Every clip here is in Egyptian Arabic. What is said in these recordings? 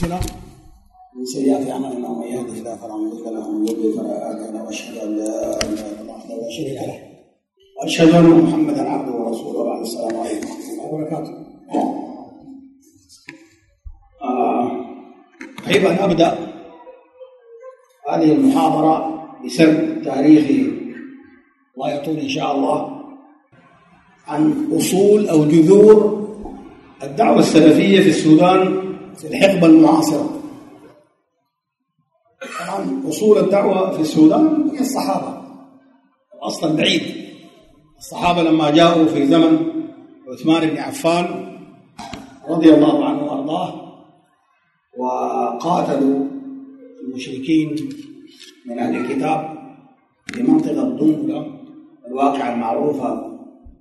أنفسنا من سيئات أعمالنا ومن يهده الله فلا مضل له ومن يضلل فلا هادي له وأشهد أن لا إله إلا الله وحده لا شريك له وأشهد أن محمدا عبده ورسوله وبعد السلام عليكم ورحمة الله وبركاته آه، أحب أن أبدأ هذه المحاضرة بسرد تاريخي الله يطول إن شاء الله عن أصول أو جذور الدعوة السلفية في السودان في الحقبة المعاصرة طبعا أصول الدعوة في السودان هي الصحابة الأصل البعيد الصحابة لما جاءوا في زمن عثمان بن عفان رضي الله عنه وأرضاه وقاتلوا المشركين من أهل الكتاب في منطقة دنبلة الواقعة المعروفة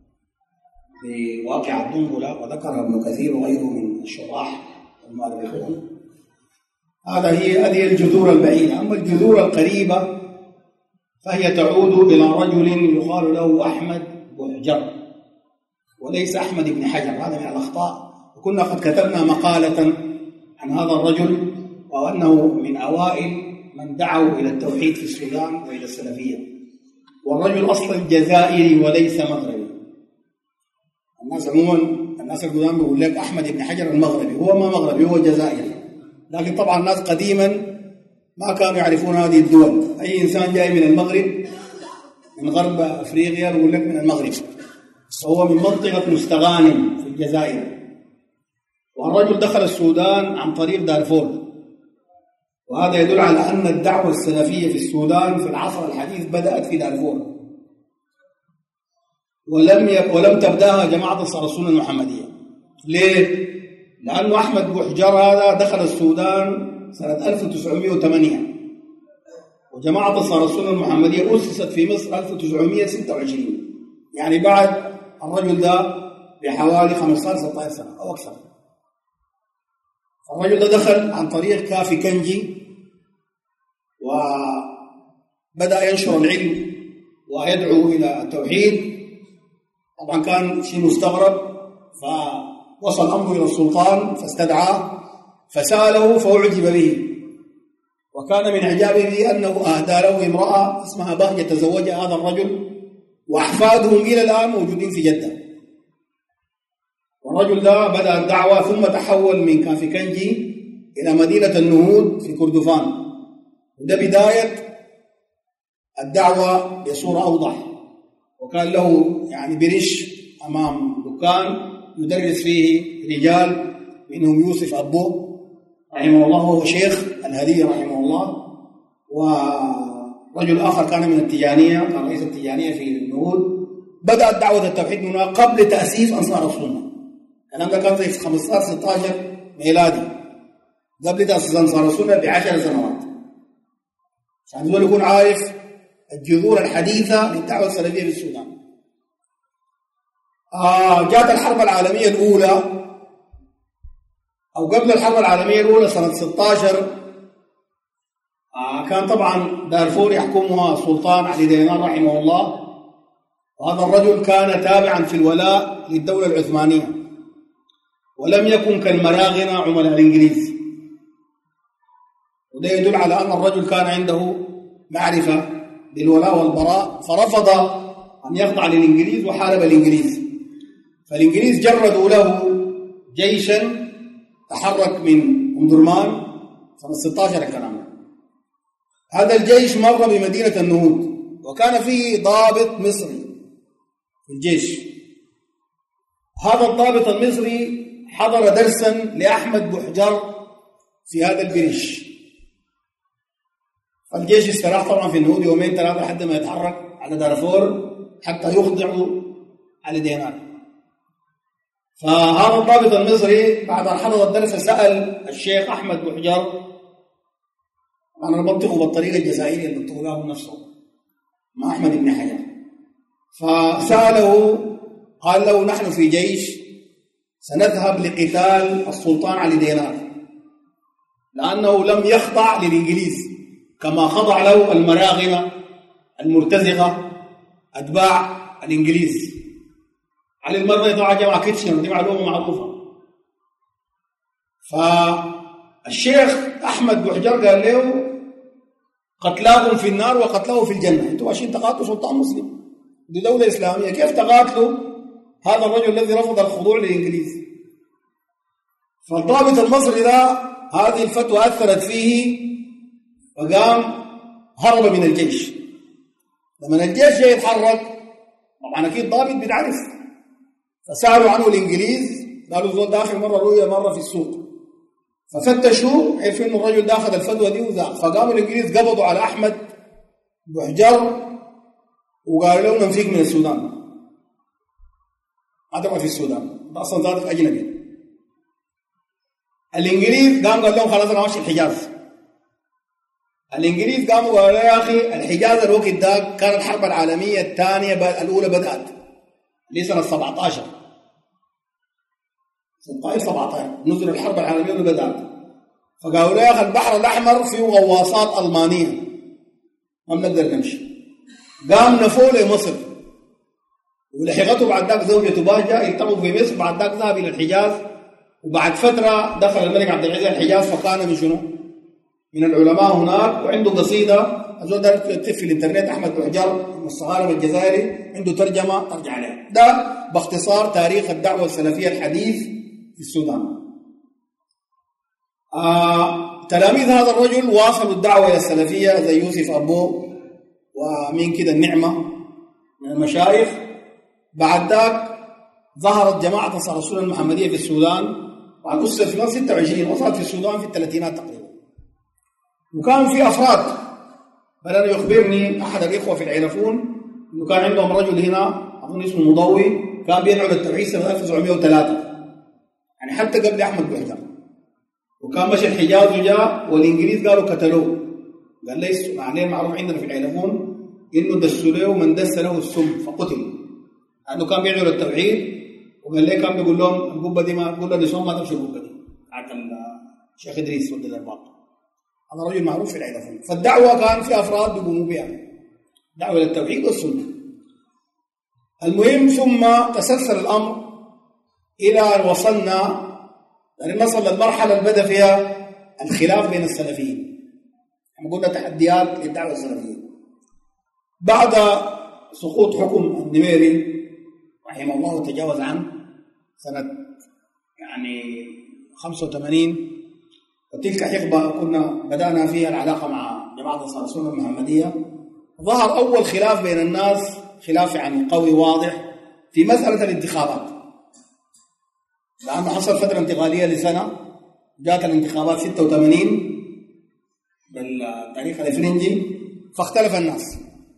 بواقع الدنبلة وذكرها ابن كثير وغيره من الشراح والمؤرخون هذا هي هذه الجذور البعيدة أما الجذور القريبة فهي تعود إلى رجل يقال له أحمد بحجر وليس أحمد بن حجر هذا من الأخطاء وكنا قد كتبنا مقالة عن هذا الرجل وأنه من أوائل من دعوا إلى التوحيد في السودان وإلى السلفية والرجل أصلا جزائري وليس مغربي الناس عموما الناس القدام بيقول لك أحمد بن حجر المغربي هو ما مغربي هو جزائري لكن طبعا الناس قديما ما كانوا يعرفون هذه الدول أي إنسان جاي من المغرب من غرب أفريقيا يقول لك من المغرب وهو من منطقة مستغانم في الجزائر والرجل دخل السودان عن طريق دارفور وهذا يدل على أن الدعوة السلفية في السودان في العصر الحديث بدأت في دارفور ولم يك ولم تبداها جماعة أنصار السنة المحمدية ليه؟ لأنه أحمد بوحجر هذا دخل السودان سنة 1908 وجماعة أنصار السنة المحمدية أسست في مصر 1926 يعني بعد الرجل ده بحوالي 15 16 سنة أو أكثر الرجل ده دخل عن طريق كافي كنجي وبدأ ينشر العلم ويدعو إلى التوحيد طبعا كان شيء مستغرب فوصل أمره إلى السلطان فاستدعاه فسأله فأعجب به وكان من إعجابه به أنه أهدى له امرأة اسمها بهجة تزوجها هذا الرجل وأحفادهم إلى الآن موجودين في جدة والرجل ده بدأ الدعوة ثم تحول من كافي كنجي إلى مدينة النهود في كردفان وده بداية الدعوة بصورة أوضح وكان له يعني بريش أمام دكان يدرس فيه رجال منهم يوسف أبو رحمه الله وهو شيخ الهدي رحمه الله ورجل آخر كان من التجانية كان رئيس التجانية في النهود بدأت دعوة التوحيد من هنا قبل تأسيس أنصار السنة الكلام ده كان في 15 16 ميلادي قبل تأسيس أنصار السنة ب 10 سنوات عشان زول يكون عارف الجذور الحديثة للدعوة السلفية في السودان آه جاءت الحرب العالمية الأولى أو قبل الحرب العالمية الأولى سنة 16 آه كان طبعا دارفور يحكمها سلطان علي دينار رحمه الله وهذا الرجل كان تابعا في الولاء للدولة العثمانية ولم يكن كالمراغنة عملاء الإنجليز وده يدل على أن الرجل كان عنده معرفة بالولاء والبراء فرفض أن يخضع للإنجليز وحارب الإنجليز فالإنجليز جردوا له جيشا تحرك من أم درمان سنة 16 الكلام هذا الجيش مر بمدينة النهود وكان فيه ضابط مصري في الجيش هذا الضابط المصري حضر درسا لأحمد بحجر في هذا البريش فالجيش استراح طبعا في النهود يومين ثلاثة لحد ما يتحرك على دارفور حتى يخضعوا على دينار فهذا الضابط المصري بعد أن حضر الدرس سأل الشيخ أحمد بحجر أنا بنطقه بالطريقة الجزائرية اللي بنطقها نفسه مع أحمد بن حجر فسأله قال له نحن في جيش سنذهب لقتال السلطان علي دينار لأنه لم يخضع للإنجليز كما خضع له المراغمة المرتزقة أتباع الإنجليز علي المرة طبعا جمع كيتشنر دي معلومة معروفة الشيخ أحمد بحجر قال له قتلاهم في النار وقتله في الجنة انتم ماشيين تقاتلوا سلطان مسلم دي دولة إسلامية كيف تقاتلوا هذا الرجل الذي رفض الخضوع للإنجليز فالضابط المصري ده هذه الفتوى أثرت فيه فقام هرب من الجيش لما الجيش جاي يتحرك طبعا أكيد ضابط بيتعرف فسألوا عنه الإنجليز قالوا زول داخل مرة رؤية مرة في السوق ففتشوا عرفوا انه الرجل ده اخذ الفتوى دي وذاق فقاموا الانجليز قبضوا على احمد بحجر وقالوا له نمسيك من السودان هذا في السودان ده اصلا ذاتك اجنبي الانجليز قام قال لهم خلاص انا ماشي الحجاز الانجليز قاموا قالوا يا اخي الحجاز الوقت ده كانت الحرب العالميه الثانيه الاولى بدات لسنه 17 16 17 نزل الحرب العالميه بدات فقالوا يا اخي البحر الاحمر فيه غواصات المانيه ما بنقدر نمشي قام نفوه لمصر ولحقته بعد ذاك زوجته باجة التقوا في مصر بعد ذاك ذهب الى الحجاز وبعد فتره دخل الملك عبد العزيز الحجاز فكان من شنو؟ من العلماء هناك وعنده قصيده الزول ده في الانترنت احمد بحجر من الصغارم الجزائري عنده ترجمه ترجع عليها ده باختصار تاريخ الدعوه السلفيه الحديث في السودان آه تلاميذ هذا الرجل واصلوا الدعوة إلى السلفية زي يوسف أبو ومين كده النعمة من المشايخ بعد ذاك ظهرت جماعة أنصار السنة المحمدية في السودان بعد أسس في 26 وصلت في السودان في الثلاثينات تقريبا وكان في أفراد بل أنا يخبرني أحد الإخوة في العيلفون إنه كان عندهم رجل هنا أظن اسمه مضوي كان بيدعو للتوحيد سنة 1903 يعني حتى قبل احمد بحجر وكان مشي الحجاز وجاء والانجليز قالوا قتلوه قال ليس معناه معروف عندنا في العلمون انه دسوا له من دس له السم فقتل لانه كان بيدعو للتوحيد وقال ليه كان بيقول لهم القبه دي ما تقول له ما تمشي القبه دي بتاعت الشيخ ادريس ولد الارباط هذا رجل معروف في العلمون فالدعوه كان في افراد بيقوموا بها دعوه للتوحيد والسنه المهم ثم تسلسل الامر إلى أن وصلنا يعني نصل للمرحلة اللي بدأ فيها الخلاف بين السلفيين احنا قلنا تحديات للدعوة السلفية بعد سقوط حكم النميري رحمه الله وتجاوز عنه سنة يعني 85 وتلك حقبة كنا بدأنا فيها العلاقة مع جماعة أنصار السنة المحمدية ظهر أول خلاف بين الناس خلاف يعني قوي واضح في مسألة الانتخابات لأنه حصل فترة انتقالية لسنة جاءت الانتخابات 86 بالتاريخ الإفرنجي فاختلف الناس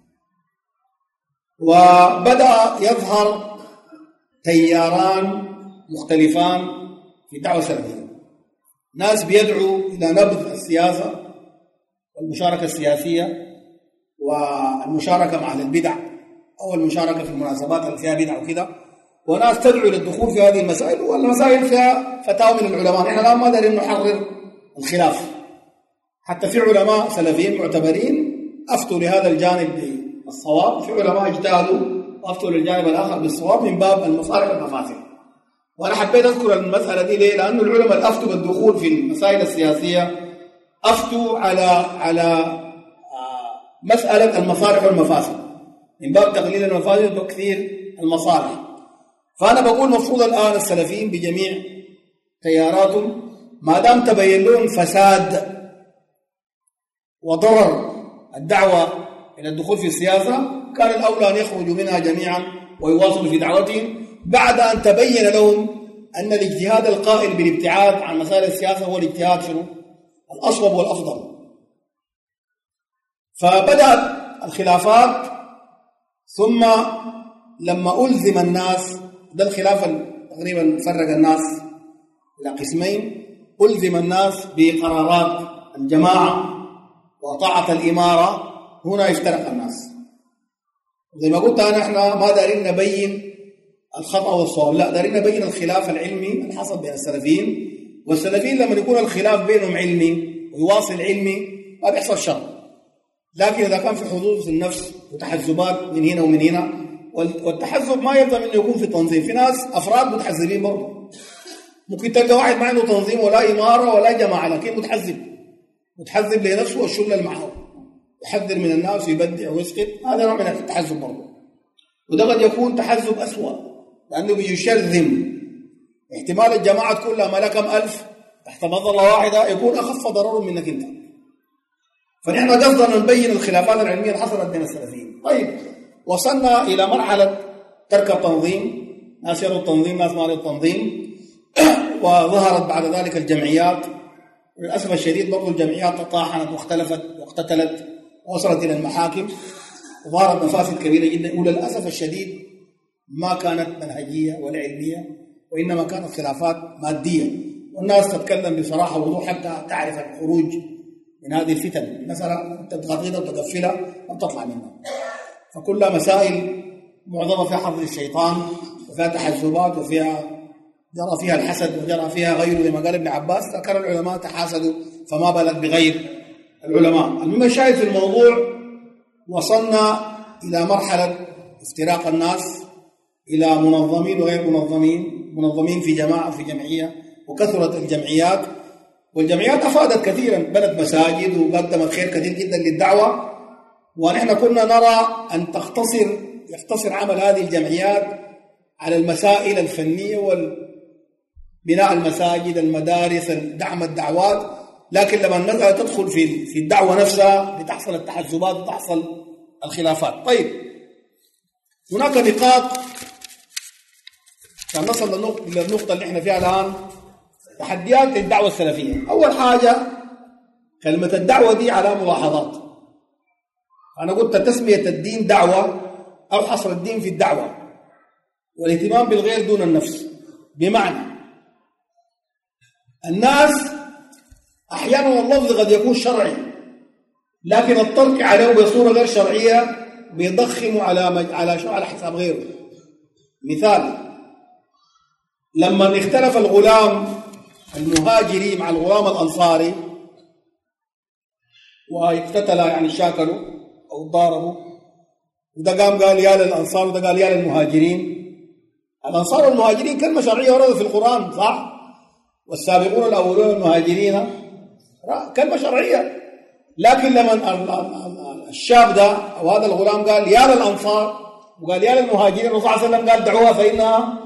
وبدأ يظهر تياران مختلفان في الدعوة السلفية ناس بيدعوا إلى نبذ السياسة والمشاركة السياسية والمشاركة مع أهل البدع أو المشاركة في المناسبات اللي فيها بدع وكذا وناس تدعو للدخول في هذه المسائل والمسائل فيها فتاوى من العلماء نحن الان ما دارين نحرر الخلاف حتى في علماء سلفيين معتبرين افتوا لهذا الجانب بالصواب في علماء اجتهدوا وافتوا للجانب الاخر بالصواب من باب المصالح والمفاسد وانا حبيت اذكر المساله دي ليه؟ لانه العلماء اللي افتوا بالدخول في المسائل السياسيه افتوا على على آه، مساله المصالح والمفاسد من باب تقليل المفاسد وكثير المصالح فأنا بقول مفروض الآن السلفيين بجميع تياراتهم ما دام تبين لهم فساد وضرر الدعوة إلى الدخول في السياسة كان الأولى أن يخرجوا منها جميعا ويواصلوا في دعوتهم بعد أن تبين لهم أن الاجتهاد القائل بالابتعاد عن مسائل السياسة هو الاجتهاد شنو؟ الأصوب والأفضل فبدأت الخلافات ثم لما ألزم الناس ده الخلاف تقريبا فرق الناس إلى قسمين ألزم الناس بقرارات الجماعة وطاعة الإمارة هنا يفترق الناس زي ما قلت أنا احنا ما دارين نبين الخطأ والصواب لا دارين نبين الخلاف العلمي اللي حصل بين السلفيين والسلفيين لما يكون الخلاف بينهم علمي ويواصل علمي ما بيحصل شر لكن إذا كان في حظوظ النفس وتحزبات من هنا ومن هنا والتحزب ما يلزم انه يكون في تنظيم في ناس افراد متحزبين برضه ممكن تلقى واحد ما عنده تنظيم ولا إمارة ولا جماعة لكن متحزب متحزب لنفسه والشغل اللي معه يحذر من الناس ويبدع ويسقط هذا نوع من التحزب برضه وده قد يكون تحزب أسوأ لأنه بيشرذم احتمال الجماعة تكون لها ملكم ألف تحت مظلة واحدة يكون أخف ضرر منك أنت فنحن قصدنا نبين الخلافات العلمية اللي حصلت بين السلفيين طيب وصلنا إلى مرحلة ترك التنظيم ناس يروا التنظيم ناس ما يروا التنظيم وظهرت بعد ذلك الجمعيات وللأسف الشديد برضو الجمعيات تطاحنت واختلفت واقتتلت ووصلت إلى المحاكم وظهرت مفاسد كبيرة جدا وللأسف الشديد ما كانت منهجية ولا علمية وإنما كانت خلافات مادية والناس تتكلم بصراحة ووضوح حتى تعرف الخروج من هذه الفتن مثلا انت تغطيها وتقفلها ما تطلع منها فكلها مسائل معظمها فيها حظ الشيطان وفيها تحزبات وفيها جرى فيها الحسد وجرى فيها غيره زي ما قال ابن عباس ذكر العلماء تحاسدوا فما بالك بغير العلماء المهم الشاهد في الموضوع وصلنا إلى مرحلة افتراق الناس إلى منظمين وغير منظمين منظمين في جماعة وفي جمعية وكثرت الجمعيات والجمعيات أفادت كثيرا بنت مساجد وقدمت خير كثير جدا للدعوة ونحن كنا نرى أن تختصر يختصر عمل هذه الجمعيات على المسائل الفنية وبناء المساجد المدارس دعم الدعوات لكن لما المسألة تدخل في في الدعوة نفسها بتحصل التحزبات وتحصل الخلافات طيب هناك نقاط عشان نصل للنقطة اللي احنا فيها الآن تحديات للدعوة السلفية أول حاجة كلمة الدعوة دي على ملاحظات أنا قلت تسمية الدين دعوة أو حصر الدين في الدعوة والاهتمام بالغير دون النفس بمعنى الناس أحيانا اللفظ قد يكون شرعي لكن الترك عليه بصورة غير شرعية بيضخم على على شو على حساب غيره مثال لما اختلف الغلام المهاجري مع الغلام الأنصاري واقتتل يعني شاكلوا أو ضاربوا وده قام قال يا للأنصار وده قال يا للمهاجرين الأنصار والمهاجرين كلمة شرعية وردت في القرآن صح؟ والسابقون الأولون المهاجرين كلمة شرعية لكن لما الشاب ده أو هذا الغلام قال يا للأنصار وقال يا للمهاجرين الرسول صلى الله عليه وسلم قال دعوها فإنها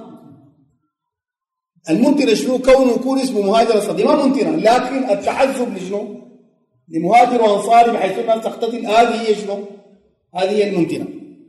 المنتنة شنو كونه يكون اسمه مهاجر أصلي ما منتنة لكن التحزب لشنو لمهاجر وأنصاري بحيث الناس تقتتل هذه هي شنو هذه هي المنتنة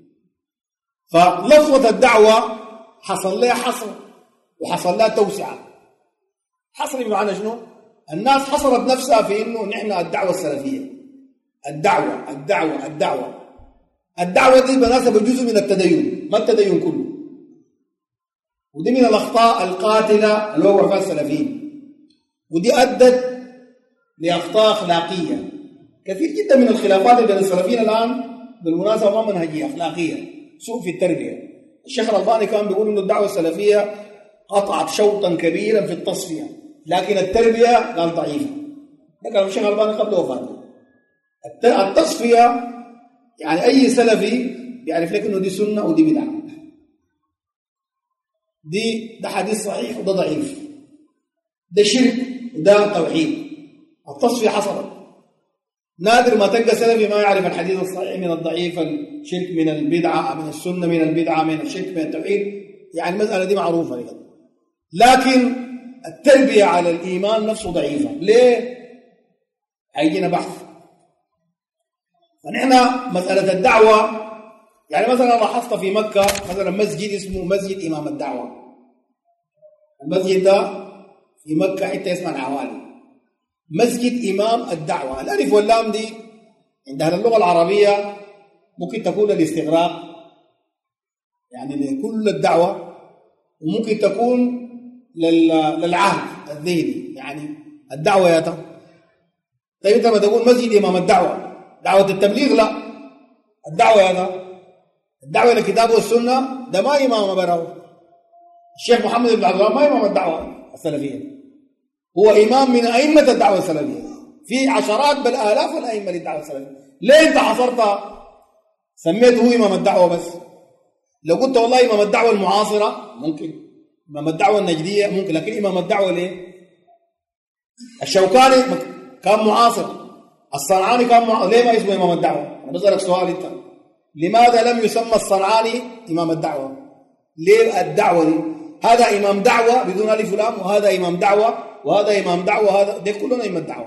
فلفظة الدعوة حصل لها حصر وحصل لها توسعة حصر بمعنى شنو الناس حصرت نفسها في انه نحن الدعوة السلفية الدعوة الدعوة الدعوة الدعوة دي بالمناسبة جزء من التدين ما التدين كله ودي من الأخطاء القاتلة اللي هو فيها السلفيين ودي أدت لأخطاء أخلاقية كثير جدا من الخلافات بين السلفيين الآن بالمناسبة ما منهجية أخلاقية سوء في التربية الشيخ الألباني كان بيقول إنه الدعوة السلفية قطعت شوطا كبيرا في التصفية لكن التربية قال ضعيفة ده كان الشيخ الألباني قبل وفاته التصفية يعني أي سلفي بيعرف لك إنه دي سنة ودي بدعة دي ده حديث صحيح وده ضعيف ده شرك وده توحيد التصفية حصلت نادر ما تلقى سلفي ما يعرف الحديث الصحيح من الضعيف الشرك من البدعة من السنة من البدعة من الشرك من التوحيد يعني المسألة دي معروفة لك لكن التربية على الإيمان نفسه ضعيفة ليه؟ هيجينا بحث فنحن مسألة الدعوة يعني مثلا لاحظت في مكة مثلا مسجد اسمه مسجد إمام الدعوة المسجد ده في مكة حتة اسمها العوالي مسجد إمام الدعوة الألف واللام دي عند أهل اللغة العربية ممكن تكون للاستغراق يعني لكل الدعوة وممكن تكون للعهد الذهني يعني الدعوة يا طيب انت لما تقول مسجد امام الدعوه دعوه التبليغ لا الدعوه هذا الدعوه الى الكتاب والسنه ده ما امام براو الشيخ محمد بن عبد الله ما امام الدعوه السلفيه هو امام من ائمه الدعوه السلفيه في عشرات بل الاف الائمه للدعوه السلفيه ليه انت حصرت سميته هو امام الدعوه بس لو قلت والله امام الدعوه المعاصره ممكن إمام الدعوة النجدية ممكن لكن إمام الدعوة ليه؟ الشوكاني كان معاصر الصنعاني كان معاصر ليه ما اسمه إمام الدعوة؟ أنا بسألك سؤال أنت لماذا لم يسمى الصنعاني إمام الدعوة؟ ليه الدعوة دي؟ هذا إمام دعوة بدون ألف ولام وهذا إمام دعوة وهذا إمام دعوة وهذا دي كلنا إمام دعوة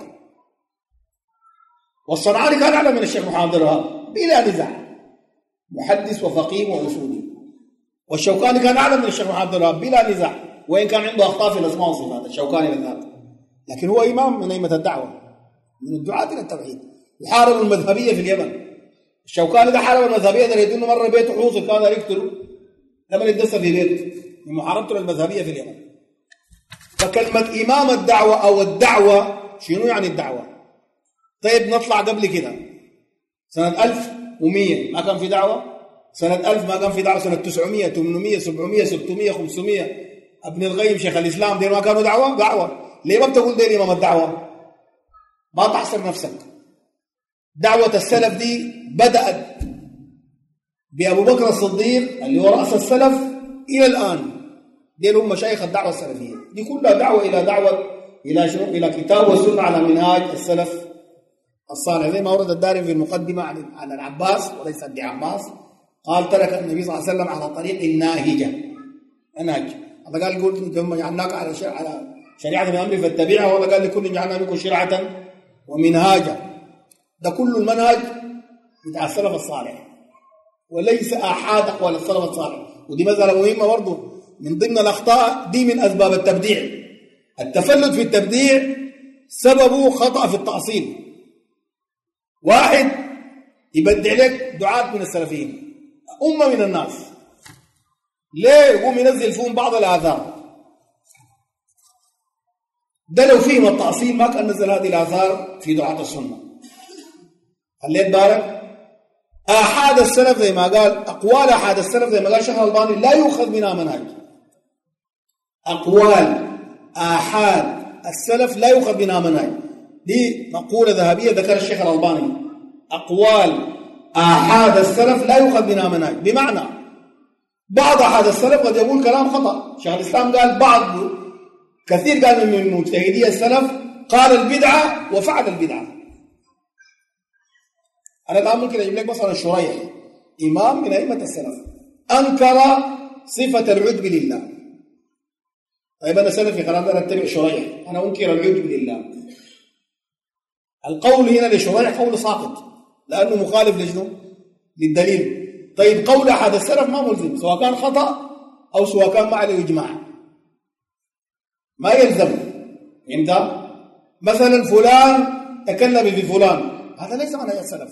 والصنعاني كان أعلى من الشيخ محمد الوهاب بلا نزاع محدث وفقيه وأصولي والشوكاني كان أعلى من الشيخ محمد الوهاب بلا نزاع وإن كان عنده أخطاء في الأسماء والصفات الشوكاني بالذات لكن هو إمام من أئمة الدعوة من الدعاة إلى التوحيد يحارب المذهبية في اليمن الشوكاني ده حارب المذهبية ده يدل مرة بيته حوصل كان يقتله لما يدس في بيته من محاربته للمذهبية في اليمن فكلمة إمام الدعوة أو الدعوة شنو يعني الدعوة طيب نطلع قبل كده سنة 1100 ما كان في دعوة سنة 1000 ما كان في دعوة سنة 900 800 700 600 500 ابن القيم شيخ الإسلام دي ما كانوا دعوة دعوة ليه ما بتقول دي إمام الدعوة ما تحصر نفسك دعوة السلف دي بدأت بأبو بكر الصديق اللي هو رأس السلف إلى الآن دي هم مشايخ الدعوة السلفية دي كلها دعوة إلى دعوة إلى شنو إلى كتاب والسنة على منهاج السلف الصالح زي ما ورد الدارمي في المقدمة عن عن العباس وليس ابن عباس قال ترك النبي صلى الله عليه وسلم على طريق الناهجة منهج هذا قال قلت ثم جعلناك على شرع على شريعة من أمر فاتبعها ولا قال لكل جعلنا منكم شرعة ومنهاجا ده كل المنهج بتاع السلف الصالح وليس آحاد أقوال السلف الصالح ودي مسألة مهمة برضه من ضمن الأخطاء دي من أسباب التبديع التفلت في التبديع سببه خطأ في التأصيل واحد يبدع لك دعاة من السلفيين أمة من الناس ليه يقوم ينزل فيهم بعض الآثار ده لو فيهم التأصيل ما كان نزل هذه الآثار في دعاة السنة خليت بالك آحاد السلف زي ما قال أقوال آحاد السلف زي ما قال شيخ الألباني لا يؤخذ منها منهج أقوال آحاد السلف لا يؤخذ منها منهج دي مقولة ذهبية ذكر الشيخ الألباني أقوال آحاد السلف لا يؤخذ منها منهج بمعنى بعض أحد السلف قد يقول كلام خطأ شيخ الإسلام قال بعض كثير قال من مجتهدي السلف قال البدعة وفعل البدعة أنا الآن ممكن أجيب لك مثلا شريح إمام من أئمة السلف أنكر صفة العجب لله طيب أنا سلفي خلاص أنا أتبع شريح أنا أنكر العجب لله القول هنا لشريح قول ساقط لأنه مخالف لشنو؟ للدليل طيب قول أحد السلف ما ملزم سواء كان خطأ أو سواء كان ما عليه إجماع ما يلزم انت مثلا فلان تكلم في فلان هذا ليس منهج السلف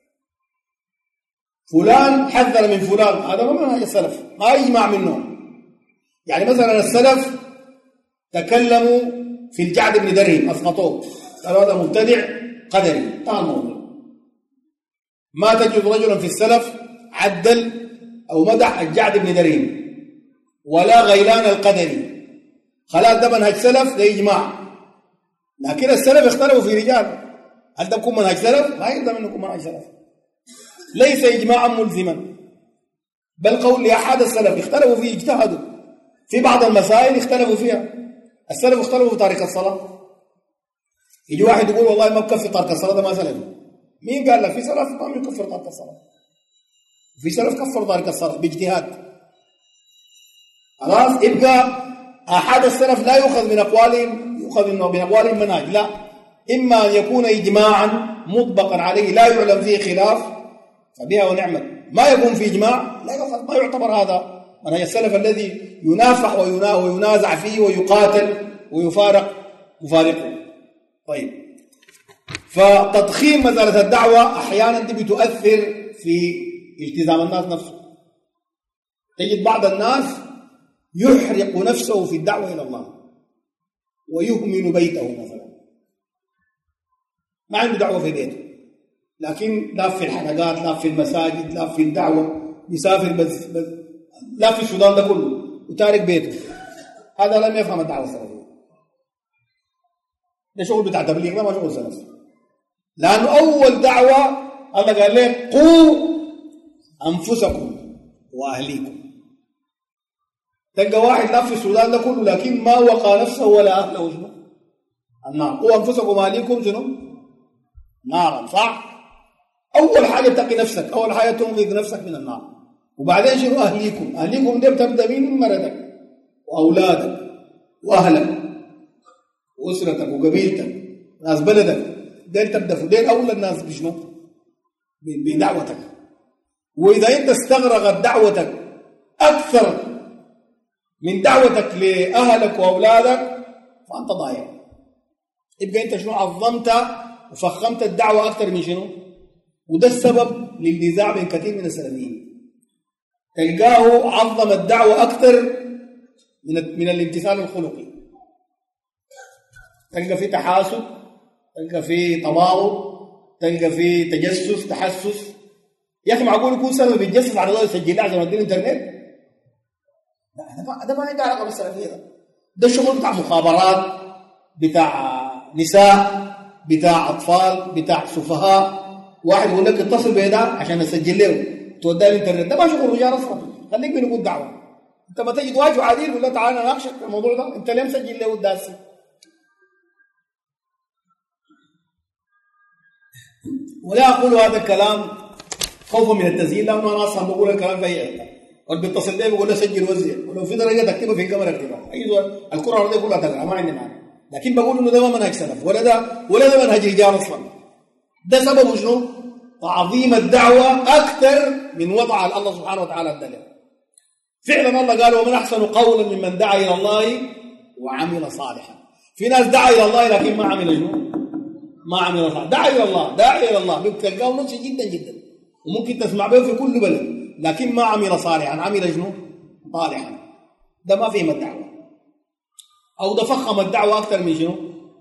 فلان حذر من فلان هذا ما منهج السلف ما يجمع منهم يعني مثلا السلف تكلموا في الجعد بن درهم اسقطوه قالوا هذا مبتدع قدري انتهى الموضوع ما تجد رجلا في السلف عدل او مدح الجعد بن درهم ولا غيلان القدري خلاص ده منهج سلف ده اجماع لكن السلف اختلفوا في رجال هل ده يكون منهج سلف؟ ما يقدر انه يكون منهج سلف ليس اجماعا ملزما بل قول لاحد السلف اختلفوا فيه اجتهدوا في بعض المسائل اختلفوا فيها السلف اختلفوا في تارك الصلاه يجي واحد يقول والله ما بكفي تارك الصلاه ده ما سلف مين قال لك في سلف ما بيكفر تارك الصلاه في سلف كفر تارك الصلاه باجتهاد خلاص يبقى احد السلف لا يؤخذ من اقوالهم يؤخذ من اقوالهم منهج لا اما ان يكون اجماعا مطبقا عليه لا يعلم فيه خلاف فبها ونعمت ما يكون في اجماع لا يؤخذ ما يعتبر هذا منهج السلف الذي ينافح وينازع فيه ويقاتل ويفارق يفارقه طيب فتضخيم مسألة الدعوة أحيانا دي بتؤثر في التزام الناس نفسه تجد بعض الناس يحرق نفسه في الدعوة إلى الله ويهمل بيته مثلا ما عنده دعوة في بيته لكن لا في الحلقات لا في المساجد لا في الدعوة يسافر بس, بس لا في السودان ده كله وتارك بيته هذا لم يفهم الدعوة السلفية ده شغل بتاع تبليغ ما شغل سلف لأنه أول دعوة الله قال لهم قوا أنفسكم وأهليكم تلقى واحد لف في السودان ده كله لكن ما وقى نفسه ولا اهله شنو النار قوا انفسكم اهليكم شنو نارا صح اول حاجه تقي نفسك اول حاجه تنقذ نفسك من النار وبعدين شنو اهليكم اهليكم دي بتبدا مين من مرتك واولادك واهلك واسرتك وقبيلتك ناس بلدك ديل تبدا ديل اول الناس بشنو بدعوتك واذا انت استغرقت دعوتك اكثر من دعوتك لاهلك واولادك فانت ضايع يبقى انت شنو عظمت وفخمت الدعوه اكثر من شنو وده السبب للنزاع بين كثير من السلفيين تلقاه عظم الدعوه اكثر من من الامتثال الخلقي تلقى في تحاسب تلقى في تباغض تلقى في تجسس تحسس يا اخي معقول يكون سبب بيتجسس على الله يسجل عشان يودي الانترنت لا ده ما عنده علاقه بالسلفيه ده ده شغل بتاع مخابرات بتاع نساء بتاع اطفال بتاع سفهاء واحد يقول لك اتصل بيه ده عشان اسجل له توديه الانترنت ده ما شغل رجال اصلا خليك بنقول دعوه انت ما تجد واجب عديل ولا تعالى نناقشك في الموضوع ده انت ليه مسجل له الداسي ولا اقول هذا الكلام خوفا من التسجيل لانه انا اصلا بقول الكلام في اي حته واللي بيتصل بيه بيقول له سجل وزع ولو في درجه تكتبها في الكاميرا اكتبها اي زول الكره الارضيه كلها تقرا ما عندي معنى لكن بقول انه ده ما منهج سلف ولا ده ولا ده منهج رجال اصلا ده سببه شنو؟ تعظيم الدعوه اكثر من وضع الله سبحانه وتعالى الدليل فعلا الله قال ومن احسن قولا ممن دعا الى الله وعمل صالحا في ناس دعا الى الله لكن ما عمل شنو؟ ما عمل صالحا دعا الى الله دعا الى الله بتلقاه نفسه جدا جدا وممكن تسمع به في كل بلد لكن ما عمل صالحا عمل شنو؟ صالحا ده ما فهم الدعوه او ده فخم الدعوه اكثر من شنو؟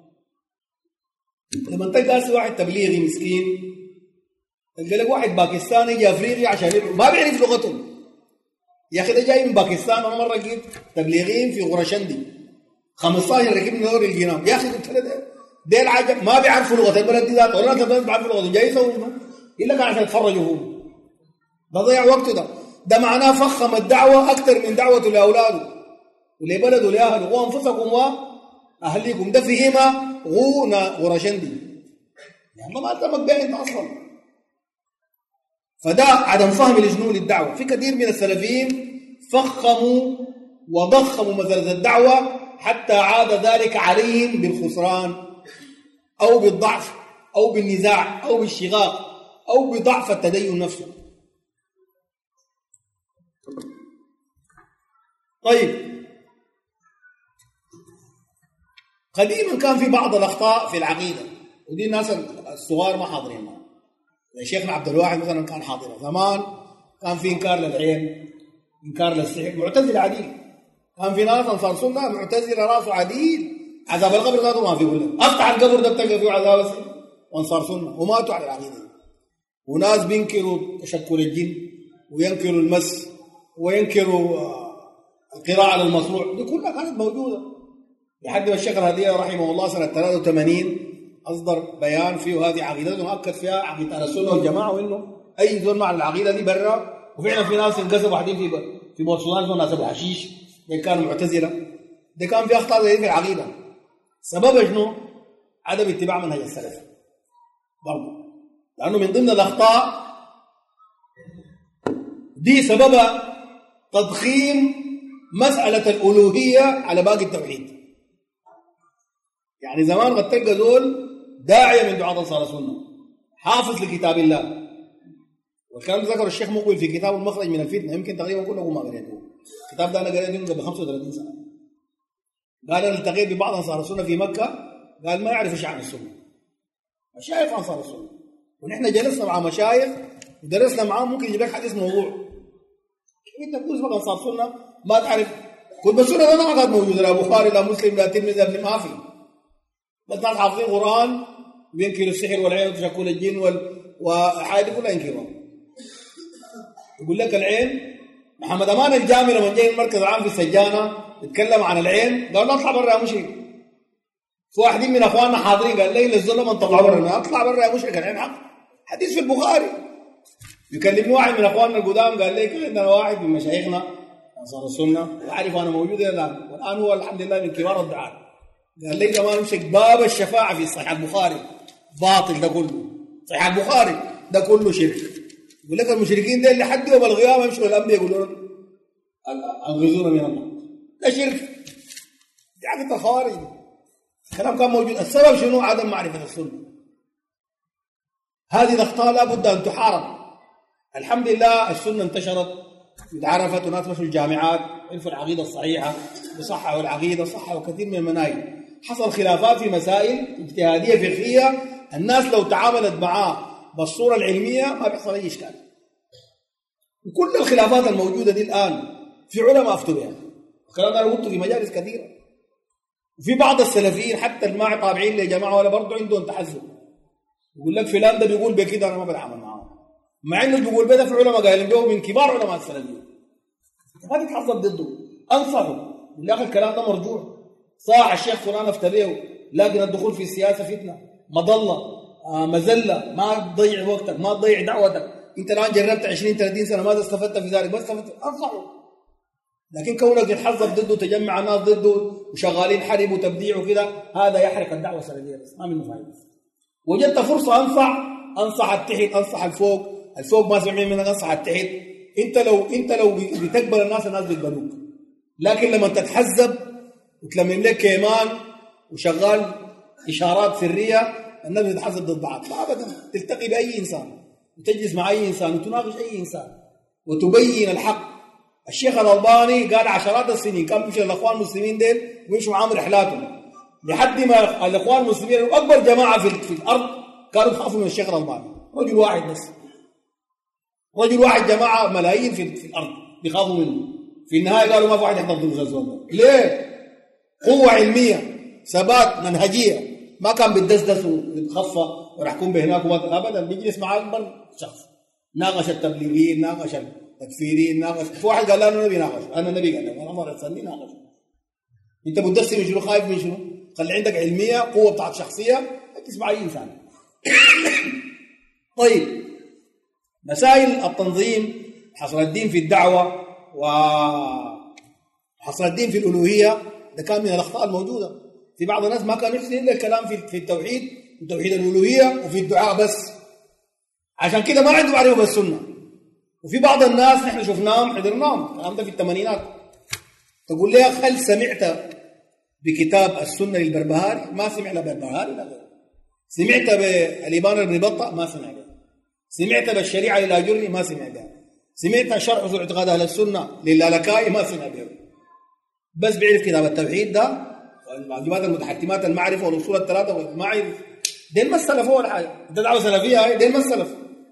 لما تلقى واحد تبليغي مسكين تلقى لك واحد باكستاني جاي افريقيا عشان ما بيعرف لغتهم يا اخي ده جاي من باكستان انا مره لقيت تبليغيين في غرشندي 15 ركب من دوري الجنام يا اخي قلت له ده ده العجب ما بيعرفوا لغه البلد دي ذات ولا انت بيعرفوا لغتهم جاي يسووا شنو؟ الا كان عشان يتفرجوا فيه ده ضيع وقته ده ده معناه فخم الدعوه اكثر من دعوته لاولاده ولبلده لاهله وانفسكم واهليكم ده فيهما غونا غرشندي يعني ما التمك بيه انت اصلا فده عدم فهم لجنون الدعوه في كثير من السلفيين فخموا وضخموا مسألة الدعوة حتى عاد ذلك عليهم بالخسران أو بالضعف أو بالنزاع أو بالشغاق أو بضعف التدين نفسه طيب قديما كان في بعض الاخطاء في العقيده ودي الناس الصغار ما حاضرين شيخنا عبد الواحد مثلا كان حاضر زمان كان في انكار للعين انكار للسحر معتزل عديل كان في ناس انصار سنه معتزله راسه عديل عذاب القبر ذاته ما في ولا افتح القبر ده بتلقى فيه عذاب السحر وانصار سنه وماتوا على العقيده وناس بينكروا تشكل الجن وينكروا المس وينكروا القراءة على المصروع دي كلها كانت موجودة لحد ما الشيخ الهدية رحمه الله سنة 83 أصدر بيان فيه هذه عقيدته أكد فيها عقيدة أهل السنة والجماعة وإنه أي زول مع العقيدة دي برا وفعلا في ناس انقسموا واحدين في في بورسلان ناس أبو حشيش دي كانوا معتزلة دي كان في أخطاء زي في العقيدة سببها شنو؟ عدم اتباع منهج السلف برضه لأنه من ضمن الأخطاء دي سببها تضخيم مسألة الألوهية على باقي التوحيد يعني زمان قد تلقى زول داعية من دعاة أنصار السنة حافظ لكتاب الله والكلام ذكر الشيخ مقبل في كتاب المخرج من الفتنة يمكن تقريبا كله ما قريته الكتاب ده أنا قريته قبل 35 سنة قال أنا التقيت ببعض أنصار السنة في مكة قال ما يعرف ايش عن السنة مشايخ أنصار السنة ونحن جلسنا مع مشايخ ودرسنا معاهم ممكن يجيب لك حديث موضوع انت تقول اسمك انصار سنه ما تعرف كتب السنه ده ما كانت موجوده لا بخاري لا مسلم لا ترمذي لا ما في بس ناس حافظين قران وينكروا السحر والعين وتشكل الجن وال... وحاجه كلها ينكروها يقول لك العين محمد امان الجامي لما جاي المركز العام في السجانه يتكلم عن العين قال له اطلع برا يا مشرك في واحدين من اخواننا حاضرين قال لي للظلم طلع برا اطلع برا يا مشرك العين حق حديث في البخاري يكلمني واحد من اخواننا القدام قال لي عندنا واحد من مشايخنا انصار السنه واعرف انا موجود الان والان هو الحمد لله من كبار الدعاة قال لي كمان امسك باب الشفاعه في صحيح البخاري باطل ده كله صحيح البخاري ده كله شرك يقول لك المشركين دول لحد يوم القيامه يمشوا الانبياء يقولون انقذونا من الله ده شرك دي عقيده الخوارج الكلام كان موجود السبب شنو عدم معرفه السنه هذه الاخطاء لابد ان تحارب الحمد لله السنه انتشرت وتعرفت وناس مشوا الجامعات عرفوا العقيده الصحيحه وصححوا العقيده صححوا كثير من المناهج حصل خلافات في مسائل اجتهاديه فقهيه الناس لو تعاملت معاه بالصوره العلميه ما بيحصل اي اشكال وكل الخلافات الموجوده دي الان في علماء افتوا بها الكلام انا قلته في مجالس كثيره وفي بعض السلفيين حتى اللي ما طابعين لجماعه ولا برضه عندهم تحزب يقول لك فلان ده بيقول بكده انا ما بتعامل معاه مع انه بيقول بده في علماء قايلين به من كبار علماء السلفيين ما تتحزب ضده انصحه يا اخي الكلام ده مرجوع صاح الشيخ فلان افتبيه لكن الدخول في السياسه فتنه مضله آه مزله ما تضيع وقتك ما تضيع دعوتك انت الان جربت 20 30 سنه ماذا استفدت في ذلك؟ ما استفدت انصحه لكن كونك تتحزب ضده تجمع ناس ضده وشغالين حرب وتبديع وكذا هذا يحرق الدعوه السلفيه بس ما منه فائده وجدت فرصه انصح انصح التحت انصح الفوق الفوق ما سمعين منك انصح التحت انت لو انت لو بتقبل الناس الناس بيقبلوك لكن لما تتحزب وتلمم لك كيمان وشغال اشارات سريه الناس بتتحزب ضد بعض ابدا تلتقي باي انسان وتجلس مع اي انسان وتناقش اي انسان وتبين الحق الشيخ الألباني قال عشرات السنين كان بيمشي الاخوان المسلمين ديل ويمشوا معاهم رحلاتهم لحد ما الاخوان المسلمين اكبر جماعه في, في الارض كانوا بيخافوا من الشيخ الألباني رجل واحد بس رجل واحد جماعه ملايين في, في الارض بيخافوا منه في النهايه قالوا ما في واحد يحضر دروس الزول ليه؟ قوه علميه ثبات منهجيه ما كان بيتدسدس ويتخفى وراح يكون بهناك ابدا بيجلس مع اكبر شخص ناقش التبليغيين ناقش تكفيري ناقش في واحد قال لا انا نبي ناقش انا نبي قال انا مره تصلي ناقش انت مدسر من شنو خايف من شنو خلي عندك علميه قوه بتاعت شخصيه تسمع اي انسان طيب مسائل التنظيم حصر الدين في الدعوه وحصر الدين في الالوهيه ده كان من الاخطاء الموجوده في بعض الناس ما كان يحسن الا الكلام في في التوحيد وتوحيد الالوهيه وفي الدعاء بس عشان كده ما عنده معرفه بالسنه وفي بعض الناس نحن شفناهم حضرناهم الكلام ده في الثمانينات تقول لي هل سمعت بكتاب السنه للبربهاري ما سمع للبربهاري لا غير سمعت بالإبانة بن بطة ما سمع بها سمعت بالشريعة للآجري ما سمع بها سمعت شرح أصول اعتقاد أهل السنة للالكائي ما سمع بها بس بيعرف كتاب التوحيد ده الواجبات المتحكمات المعرفة والأصول الثلاثة ما عرف دين ما السلف هو الحاجة ده دعوة سلفية هاي دين ما السلف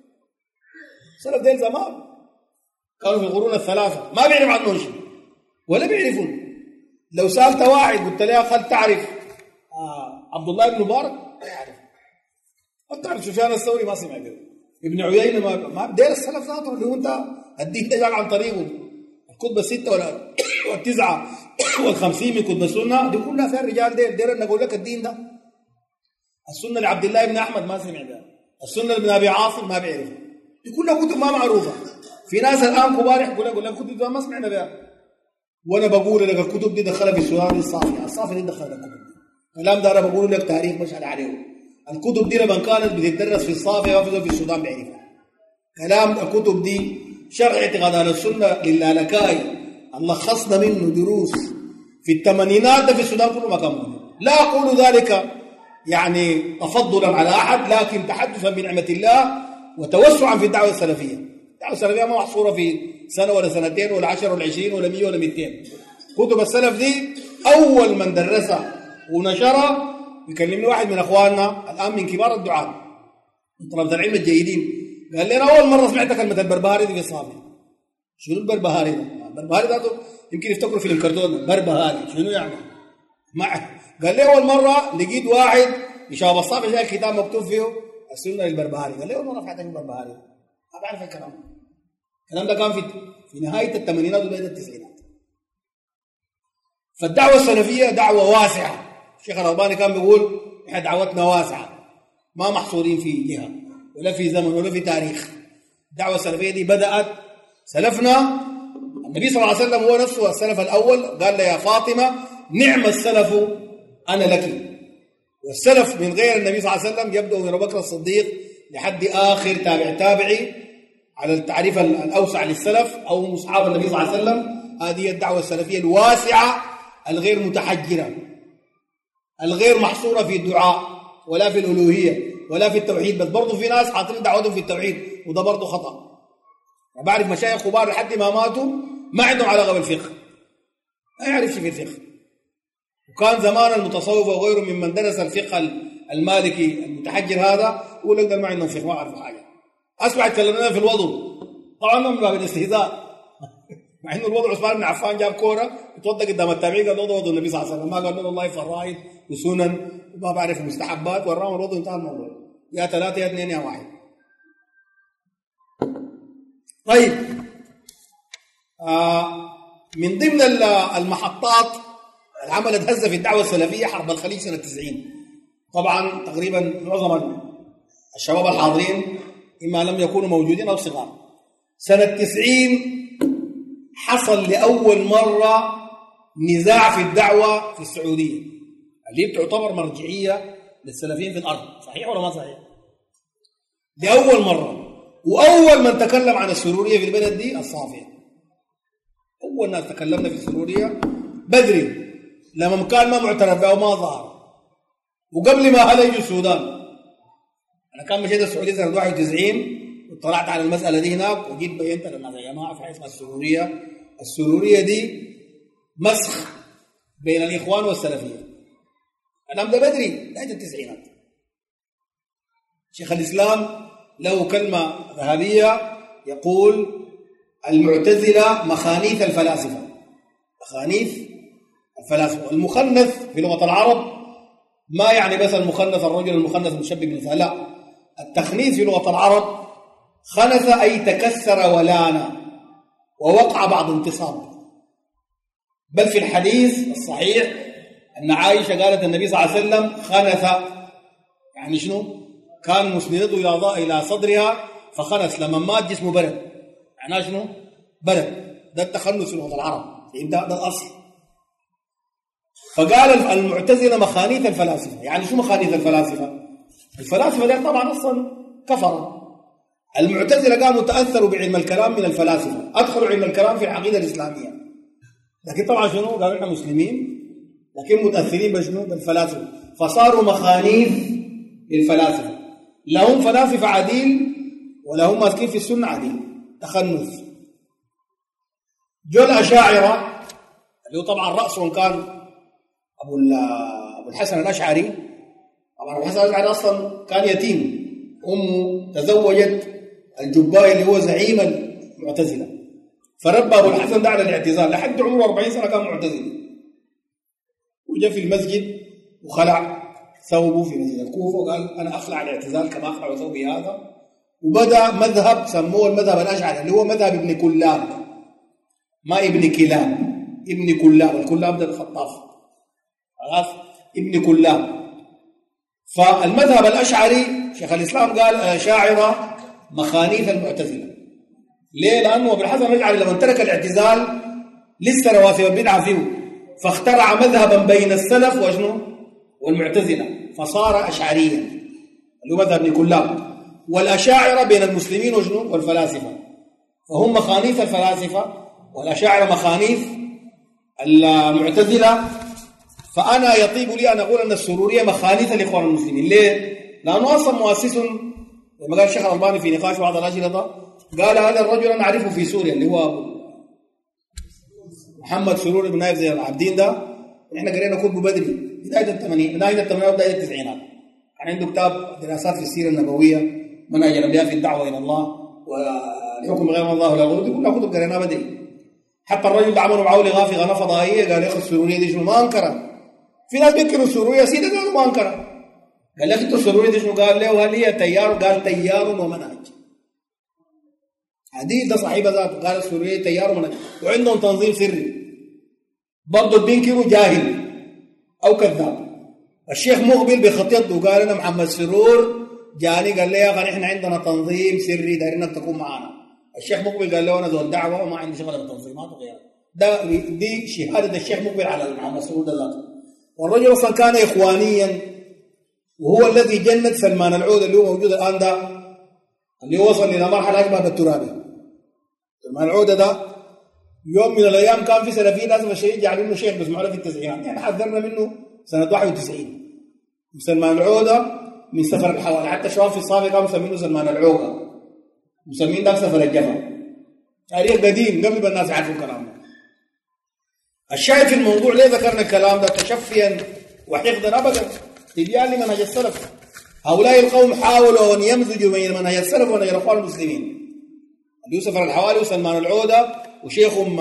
السلف دين زمان كانوا في القرون الثلاثة ما بيعرف عنهم شيء ولا بيعرفون لو سألت واحد قلت له هل تعرف آه عبد الله بن مبارك ما يعرف ما تعرف سفيان الثوري ما سمع به ابن عيينة ما ما دير السلف ذاته اللي هو انت الدين ده جاك عن طريقه الكتب الستة ولا والتسعة والخمسين من كتب السنة دي كلها فيها الرجال دير دير أن أقول لك الدين ده السنة لعبد الله بن أحمد ما سمع بها السنة لابن أبي عاصم ما بيعرفها دي كلها كتب ما معروفة في ناس الآن كبار يقول لك الكتب دي ما سمعنا بها وانا بقول لك الكتب دي دخلها في السودان الصافي الصافي دي دخلها الكتب دي الكلام ده انا بقول لك تاريخ مشهد عليه الكتب دي لما كانت بتدرس في الصافي ما في السودان بيعرفها كلام الكتب دي شرح اعتقاد اهل السنه للالكاي لخصنا منه دروس في الثمانينات ده في السودان كله ما كان موجود لا اقول ذلك يعني تفضلا على احد لكن تحدثا بنعمه الله وتوسعا في الدعوه السلفيه الدعوه السلفيه ما محصوره في سنه ولا سنتين ولا 10 ولا 20 ولا 100 ولا 200 كتب السلف دي اول من درسها ونشرها يكلمني واحد من اخواننا الان من كبار الدعاة من طلبه العلم الجيدين قال لي انا اول مره سمعت كلمه البربهاري دي في الصافي شنو البربهاري ده؟ البربهاري ده يمكن يفتكروا فيلم كرتون بربهاري شنو يعني؟ ما قال لي اول مره لقيت واحد يشاور الصافي جاي كتاب مكتوب فيه السنه للبربهاري قال لي اول مره فتحت البربهاري ما بعرف الكلام الكلام ده كان في في نهايه الثمانينات وبدايه التسعينات فالدعوه السلفيه دعوه واسعه الشيخ الألباني كان بيقول احنا دعوتنا واسعة ما محصورين في جهة ولا في زمن ولا في تاريخ الدعوة السلفية دي بدأت سلفنا النبي صلى الله عليه وسلم هو نفسه السلف الأول قال له يا فاطمة نعم السلف أنا لك والسلف من غير النبي صلى الله عليه وسلم يبدأ من أبو بكر الصديق لحد آخر تابع تابعي على التعريف الأوسع للسلف أو أصحاب النبي صلى الله عليه وسلم هذه الدعوة السلفية الواسعة الغير متحجرة الغير محصورة في الدعاء ولا في الألوهية ولا في التوحيد بس برضه في ناس حاطين دعوتهم في التوحيد وده برضه خطأ بعرف مشايخ كبار لحد ما ماتوا ما عندهم علاقة بالفقه ما يعرفش في الفقه وكان زمان المتصوف وغيره ممن درس الفقه المالكي المتحجر هذا يقول لك ما عندهم فقه ما عرفوا حاجة أسمع تكلمنا في الوضوء طبعا من باب الاستهزاء مع انه الوضع عثمان بن عفان جاب كوره يتوضا قدام التابعين قال وضع النبي صلى الله عليه وسلم ما قال والله فرائض وسنن وما بعرف مستحبات وراهم الوضوء انتهى الموضوع يا ثلاثه يا اثنين يا واحد طيب آه من ضمن المحطات اللي عملت هزه في الدعوه السلفيه حرب الخليج سنه 90 طبعا تقريبا معظم الشباب الحاضرين اما لم يكونوا موجودين او صغار سنه 90 حصل لأول مرة نزاع في الدعوة في السعودية اللي تعتبر مرجعية للسلفيين في الأرض صحيح ولا ما صحيح لأول مرة وأول من تكلم عن السرورية في البلد دي الصافية أول ناس تكلمنا في السرورية بدري لما كان ما معترف به وما ظهر وقبل ما هذا يجي السودان أنا كان مشيت السعودية سنة 91 واطلعت على المسألة دي هناك وجيت بينت للناس يا جماعة في حاجة اسمها السرورية السرورية دي مسخ بين الإخوان والسلفية الكلام ده بدري بداية التسعينات شيخ الإسلام له كلمة ذهبية يقول المعتزلة مخانيث الفلاسفة مخانيث الفلاسفة المخنث في لغة العرب ما يعني بس المخنث الرجل المخنث المشبه بالنساء لا التخنيث في لغة العرب خنث أي تكسر ولان ووقع بعض انتصاب بل في الحديث الصحيح أن عائشة قالت النبي صلى الله عليه وسلم خنث يعني شنو كان مسندته إلى إلى صدرها فخنث لما مات جسمه برد معناه شنو برد ده التخنث في لغة العرب ده, ده الأصل فقال المعتزلة مخانيث الفلاسفة يعني شو مخانيث الفلاسفة الفلاسفة دي طبعا أصلا كفروا المعتزله قاموا تاثروا بعلم الكلام من الفلاسفه ادخلوا علم الكلام في العقيده الاسلاميه لكن طبعا شنو قالوا احنا مسلمين لكن متاثرين بشنو بالفلاسفه فصاروا مخانيث للفلاسفه لهم فلاسفه عديل ولا هم ماسكين في السنه عديل تخنث جو الاشاعره اللي هو طبعا راسهم كان ابو ابو الحسن الاشعري طبعا ابو الحسن الاشعري اصلا كان يتيم امه تزوجت الجبائي اللي هو زعيم المعتزله فربى ابو الحسن ده على الاعتزال لحد عمره 40 سنه كان معتزل وجاء في المسجد وخلع ثوبه في مسجد الكوفه وقال انا اخلع الاعتزال كما اخلع ثوبي هذا وبدا مذهب سموه المذهب الاشعري اللي هو مذهب ابن كلاب ما ابن كلاب ابن كلاب الكلاب ده الخطاف خلاص ابن كلاب فالمذهب الاشعري شيخ الاسلام قال شاعره مخانيث المعتزله ليه؟ لانه ابن الحسن الاشعري لما ترك الاعتزال لسه رواسب البدعه فيه فاخترع مذهبا بين السلف وشنو؟ والمعتزله فصار اشعريا اللي هو مذهب ابن كلاب والاشاعره بين المسلمين وشنو؟ والفلاسفه فهم مخانيث الفلاسفه والاشاعره مخانيث المعتزله فانا يطيب لي ان اقول ان السروريه مخانيث الاخوان المسلمين ليه؟ لانه اصلا مؤسس لما قال الشيخ الألباني في نقاش بعض الأجهزة قال هذا الرجل أنا أعرفه في سوريا اللي هو محمد سرور بن نايف زي العابدين ده احنا قرينا كتبه بدري بداية الثمانين بداية الثمانينات وبداية التسعينات كان عنده كتاب دراسات في السيرة النبوية منهج الأنبياء في الدعوة إلى الله والحكم غير الله لا غيره كلها كتب قريناها بدري حتى الرجل ده عملوا معاه لغاء في قناه فضائيه قال يا اخي السوريه دي شنو ما انكرت في ناس بينكروا السوريه سيدي قالوا ما انكرت قال لك انتوا السروري دي شنو قال له هل هي تيار قال تيار ومنهج حديث ده صحيح ذاته قال السرورية تيار ومنهج وعندهم تنظيم سري برضه بينكروا جاهل او كذاب الشيخ مقبل بخطيط وقال انا محمد سرور جاني قال لي يا اخي احنا عندنا تنظيم سري دايرينك تكون معانا الشيخ مقبل قال له انا ذو الدعوه وما عندي شغله بالتنظيمات وغيرها ده دي شهاده الشيخ مقبل على محمد سرور ده ذاته والرجل اصلا كان اخوانيا وهو الذي جند سلمان العود اللي هو موجود الان ده اللي وصل الى مرحله اكبر بالترابي سلمان العود ده يوم من الايام كان في سلفيين لازم الشيء جعلوا له شيخ بيسمعوا له في التسعينات يعني حذرنا منه سنه 91 سلمان العوده من سفر الحوالي حتى الشباب في الصافي كانوا مسمينه سلمان العوقه مسمين ده سفر الجفا تاريخ قديم قبل الناس يعرفوا الكلام ده الشاهد في الموضوع ليه ذكرنا الكلام ده تشفيا وحقدا ابدا تبيان لمنهج السلف هؤلاء القوم حاولوا ان يمزجوا بين منهج السلف ومنهج الاخوان المسلمين يوسف الحوالي وسلمان العوده وشيخهم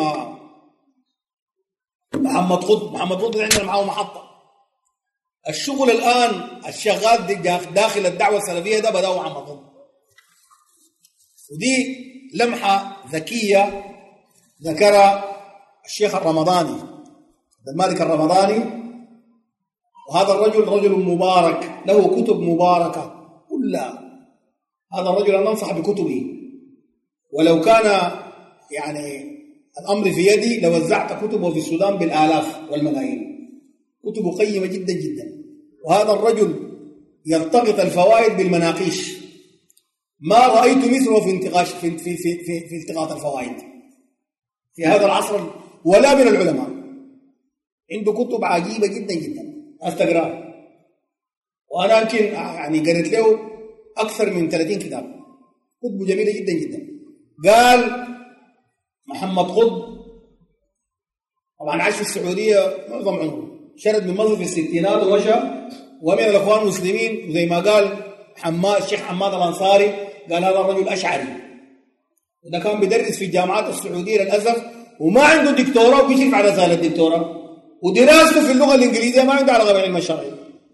محمد قطب محمد قطب عندنا معاه محطه الشغل الان الشغال داخل الدعوه السلفيه ده بداوا محمد قطب ودي لمحه ذكيه ذكرها الشيخ الرمضاني عبد المالك الرمضاني وهذا الرجل رجل مبارك له كتب مباركه كلها هذا الرجل انا انصح بكتبه ولو كان يعني الأمر في يدي لوزعت كتبه في السودان بالآلاف والملايين كتبه قيمة جدا جدا وهذا الرجل يلتقط الفوائد بالمناقيش ما رأيت مثله في انتقاش في في في في, في التقاط الفوائد في هذا العصر ولا من العلماء عنده كتب عجيبة جدا جدا أستقرأ وأنا يمكن يعني قريت له أكثر من 30 كتاب كتبه جميلة جدا جدا قال محمد قطب طبعا عاش في السعوديه معظم عمره شرد من مصر في الستينات ومشى ومن الاخوان المسلمين وزي ما قال حماد الشيخ حماد الانصاري قال هذا الرجل اشعري وده كان بيدرس في الجامعات السعوديه للاسف وما عنده دكتوراه وبيشرف على رساله الدكتوراه ودراسته في اللغه الانجليزيه ما عنده علاقه بالعلم الشرعي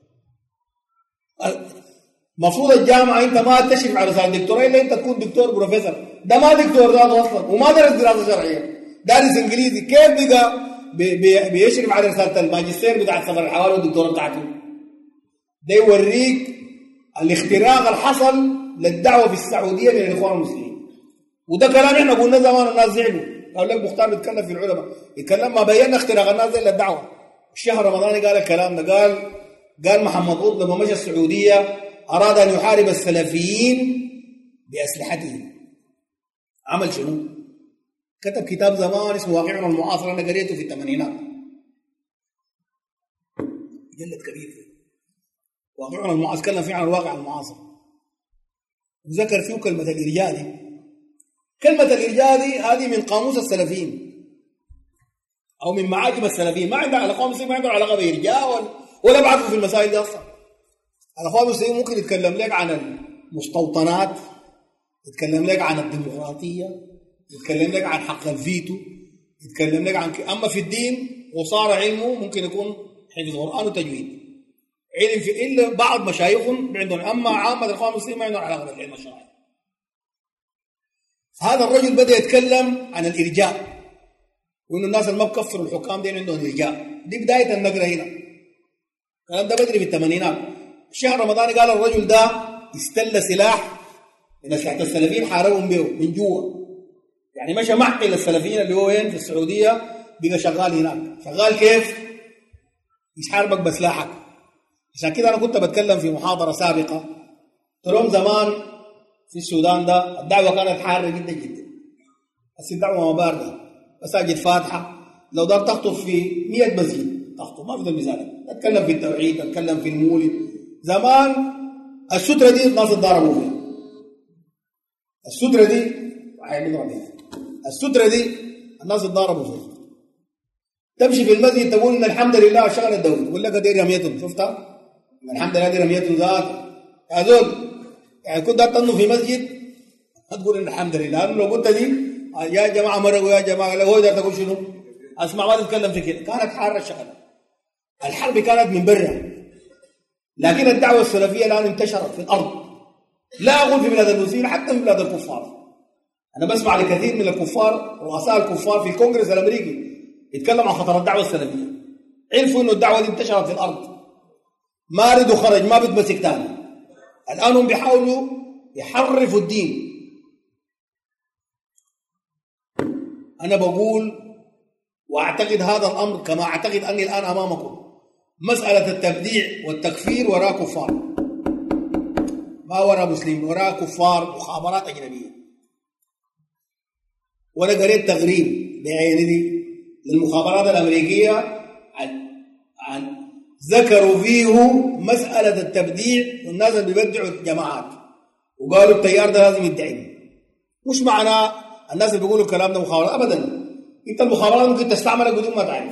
المفروض الجامعه انت ما تشرف على رساله الدكتوراه الا انت تكون دكتور بروفيسور ده ما دكتور ذاته اصلا وما درس دراسه شرعيه دارس انجليزي كيف بقى بيشرف على رساله الماجستير بتاعت سفر الحوالي والدكتوره بتاعته ده يوريك الاختراق اللي حصل للدعوه في السعوديه من الاخوان المسلمين وده كلام احنا قلنا زمان الناس زعلوا قال لك مختار بيتكلم في العلماء يتكلم ما بينا اختراق الناس للدعوه الشهر رمضاني قال الكلام ده قال قال محمد قطب لما مشى السعوديه اراد ان يحارب السلفيين باسلحتهم عمل شنو؟ كتب كتاب زمان اسمه واقعنا المعاصر انا قريته في الثمانينات مجلد كبير واقعنا المعاصر تكلم فيه عن الواقع المعاصر وذكر فيه كلمة الإرجاء كلمة الإرجاء هذه من قاموس السلفيين أو من معاجم السلفيين ما عندها الأخوان المسلمين ما عندهم علاقة بإرجاء ولا, ولا بعرفوا في المسائل دي أصلا الأخوان المسلمين ممكن يتكلم لك عن المستوطنات يتكلم لك عن الديمقراطية يتكلم لك عن حق الفيتو يتكلم لك عن ك... أما في الدين وصار علمه ممكن يكون حفظ قرآن وتجويد علم في إلا بعض مشايخهم عندهم أما عامة الإخوان المسلمين ما عندهم علاقة بالعلم الشرعي هذا الرجل بدأ يتكلم عن الإرجاء وإنه الناس اللي ما بكفروا الحكام دي عندهم إرجاء دي بداية النقلة هنا الكلام ده بدري في الثمانينات شهر رمضان قال الرجل ده استل سلاح من أسلحة السلفيين حاربهم به من جوا يعني مشى معقل السلفيين اللي هو وين في السعودية بقى شغال هناك شغال كيف؟ يحاربك بسلاحك عشان كده أنا كنت بتكلم في محاضرة سابقة قلت لهم زمان في السودان ده الدعوة كانت حارة جدا جدا بس الدعوة ما باردة مساجد فاتحة لو دار تخطب في 100 مسجد تخطب ما في المثال اتكلم في التوحيد اتكلم في المولد زمان السترة دي الناس اتضاربوا فيها السترة دي السترة دي الناس اتضاربوا فيها تمشي في المسجد تقول ان الحمد لله شغل الدولة يقول لك دي رميتهم شفتها؟ ان الحمد لله دي رميتهم ذات يا زول يعني كنت تنو في مسجد تقول ان الحمد لله لو قلت دي يا جماعه مرقوا يا جماعه لو هو تقول شنو؟ اسمع ما تتكلم في كده كانت حاره الشغله الحرب كانت من برا لكن الدعوه السلفيه الان انتشرت في الارض لا اقول في بلاد المسلمين حتى في بلاد الكفار انا بسمع لكثير من الكفار رؤساء الكفار في الكونغرس الامريكي يتكلم عن خطر الدعوه السلفيه عرفوا انه الدعوه دي انتشرت في الارض ما ردوا خرج ما بتمسك تاني الان هم بيحاولوا يحرفوا الدين أنا بقول وأعتقد هذا الأمر كما أعتقد أني الآن أمامكم مسألة التبديع والتكفير وراء كفار ما وراء مسلمين وراء كفار مخابرات أجنبية وأنا قريت تغريب بعيني دي للمخابرات الأمريكية عن عن ذكروا فيه مسألة التبديع والناس اللي بيبدعوا الجماعات وقالوا التيار ده لازم يدعي مش معنى الناس اللي بيقولوا الكلام ده مخابرات أبدا أنت المخابرات ممكن تستعملها بدون ما تعرف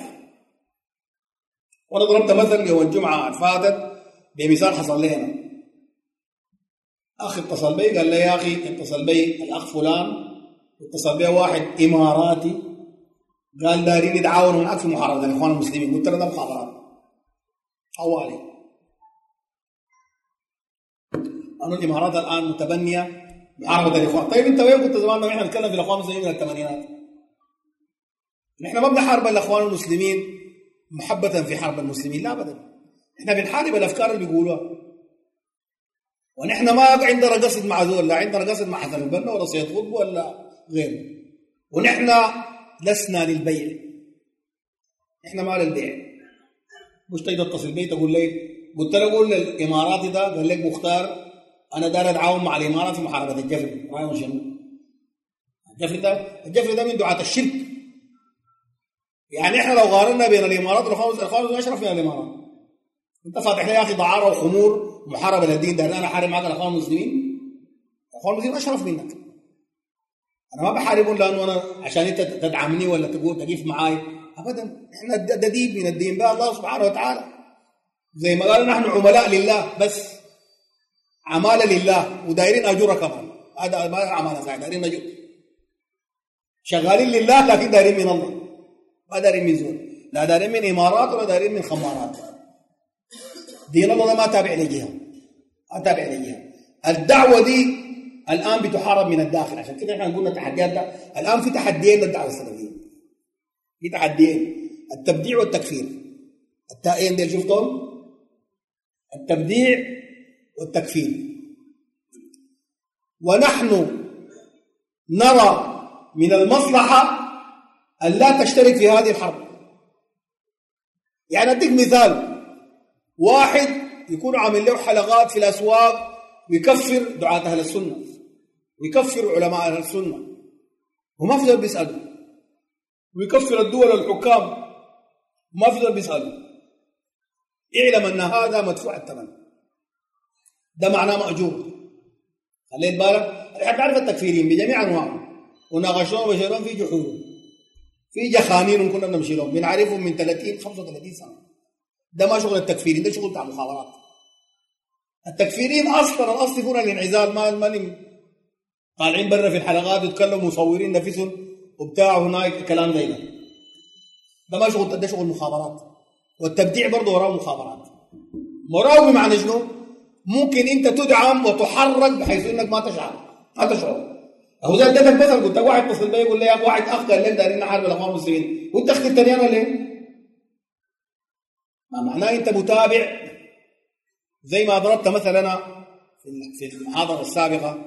وانا ضربت مثل يوم الجمعه فاتت بمثال حصل لي هنا اخي اتصل بي قال لي يا اخي اتصل بي الاخ فلان اتصل بي واحد اماراتي قال دارين يتعاونوا معك في محاربه الاخوان المسلمين قلت له ده مخابرات حوالي لانه الامارات الان متبنيه محاربه الاخوان طيب انت وين كنت زمان احنا نتكلم في الاخوان المسلمين من الثمانينات نحن ما بنحارب الاخوان المسلمين محبة في حرب المسلمين لا أبدا احنا بنحارب الأفكار اللي بيقولوها ونحن ما عندنا قصد مع ذول لا عندنا قصد مع حسن البنا ولا سيد قطب ولا غيره ونحن لسنا للبيع احنا ما للبيع مش تقدر تتصل بي تقول لي قلت له قول للاماراتي ده قال لك مختار انا داير اتعاون مع الامارات في محاربه الجفري رايهم شنو؟ الجفري ده الجفري ده من دعاة الشرك يعني احنا لو قارنا بين الامارات والخمس الاخوان اشرف من الامارات انت فاتح لي يا اخي دعاره وخمور محاربه للدين ده انا احارب معك الاخوان المسلمين الاخوان المسلمين اشرف منك انا ما بحاربهم لانه انا عشان انت تدعمني ولا تقول تقيف معاي ابدا احنا دديب من الدين بقى الله سبحانه وتعالى زي ما قال نحن عملاء لله بس عماله لله ودايرين اجوره كمان هذا ما عماله زي دايرين اجور شغالين لله لكن دايرين من الله ما دارين من زول لا دارين من امارات ولا دارين من خمارات دين الله ده ما تابع لجهه ما تابع لجهه الدعوه دي الان بتحارب من الداخل عشان كده احنا قلنا التحديات ده الان في تحديين للدعوه السلفيه في تحديين التبديع والتكفير التائين دي شفتهم التبديع والتكفير ونحن نرى من المصلحه أن لا تشترك في هذه الحرب يعني أديك مثال واحد يكون عامل له حلقات في الأسواق ويكفر دعاة أهل السنة ويكفر علماء أهل السنة وما في ذلك بيسأله ويكفر الدول الحكام ما في ذلك بيسأله اعلم أن هذا مدفوع الثمن ده معناه مأجور خليت بالك حتى تعرف التكفيرين بجميع أنواعهم وناقشوهم وشيرون في جحورهم في جخانين كنا بنمشي لهم بنعرفهم من 30 35 سنه ده ما شغل التكفيرين ده شغل بتاع المخابرات التكفيرين اصلا الاصل هنا الانعزال ما ما طالعين برا في الحلقات ويتكلموا مصورين نفسهم وبتاع هناك كلام زي ده ده ما شغل ده شغل مخابرات والتبديع برضه وراه مخابرات وراه بمعنى شنو؟ ممكن انت تدعم وتحرك بحيث انك ما تشعر ما تشعر هو زي اديتك مثل قلت لك واحد اتصل بي يقول لي يا اخي واحد اخ قال لك دارين نحارب الاخوان المسلمين وانت اختي الثانيه انا ليه؟ ما معناه انت متابع زي ما ضربت مثلا انا في المحاضره السابقه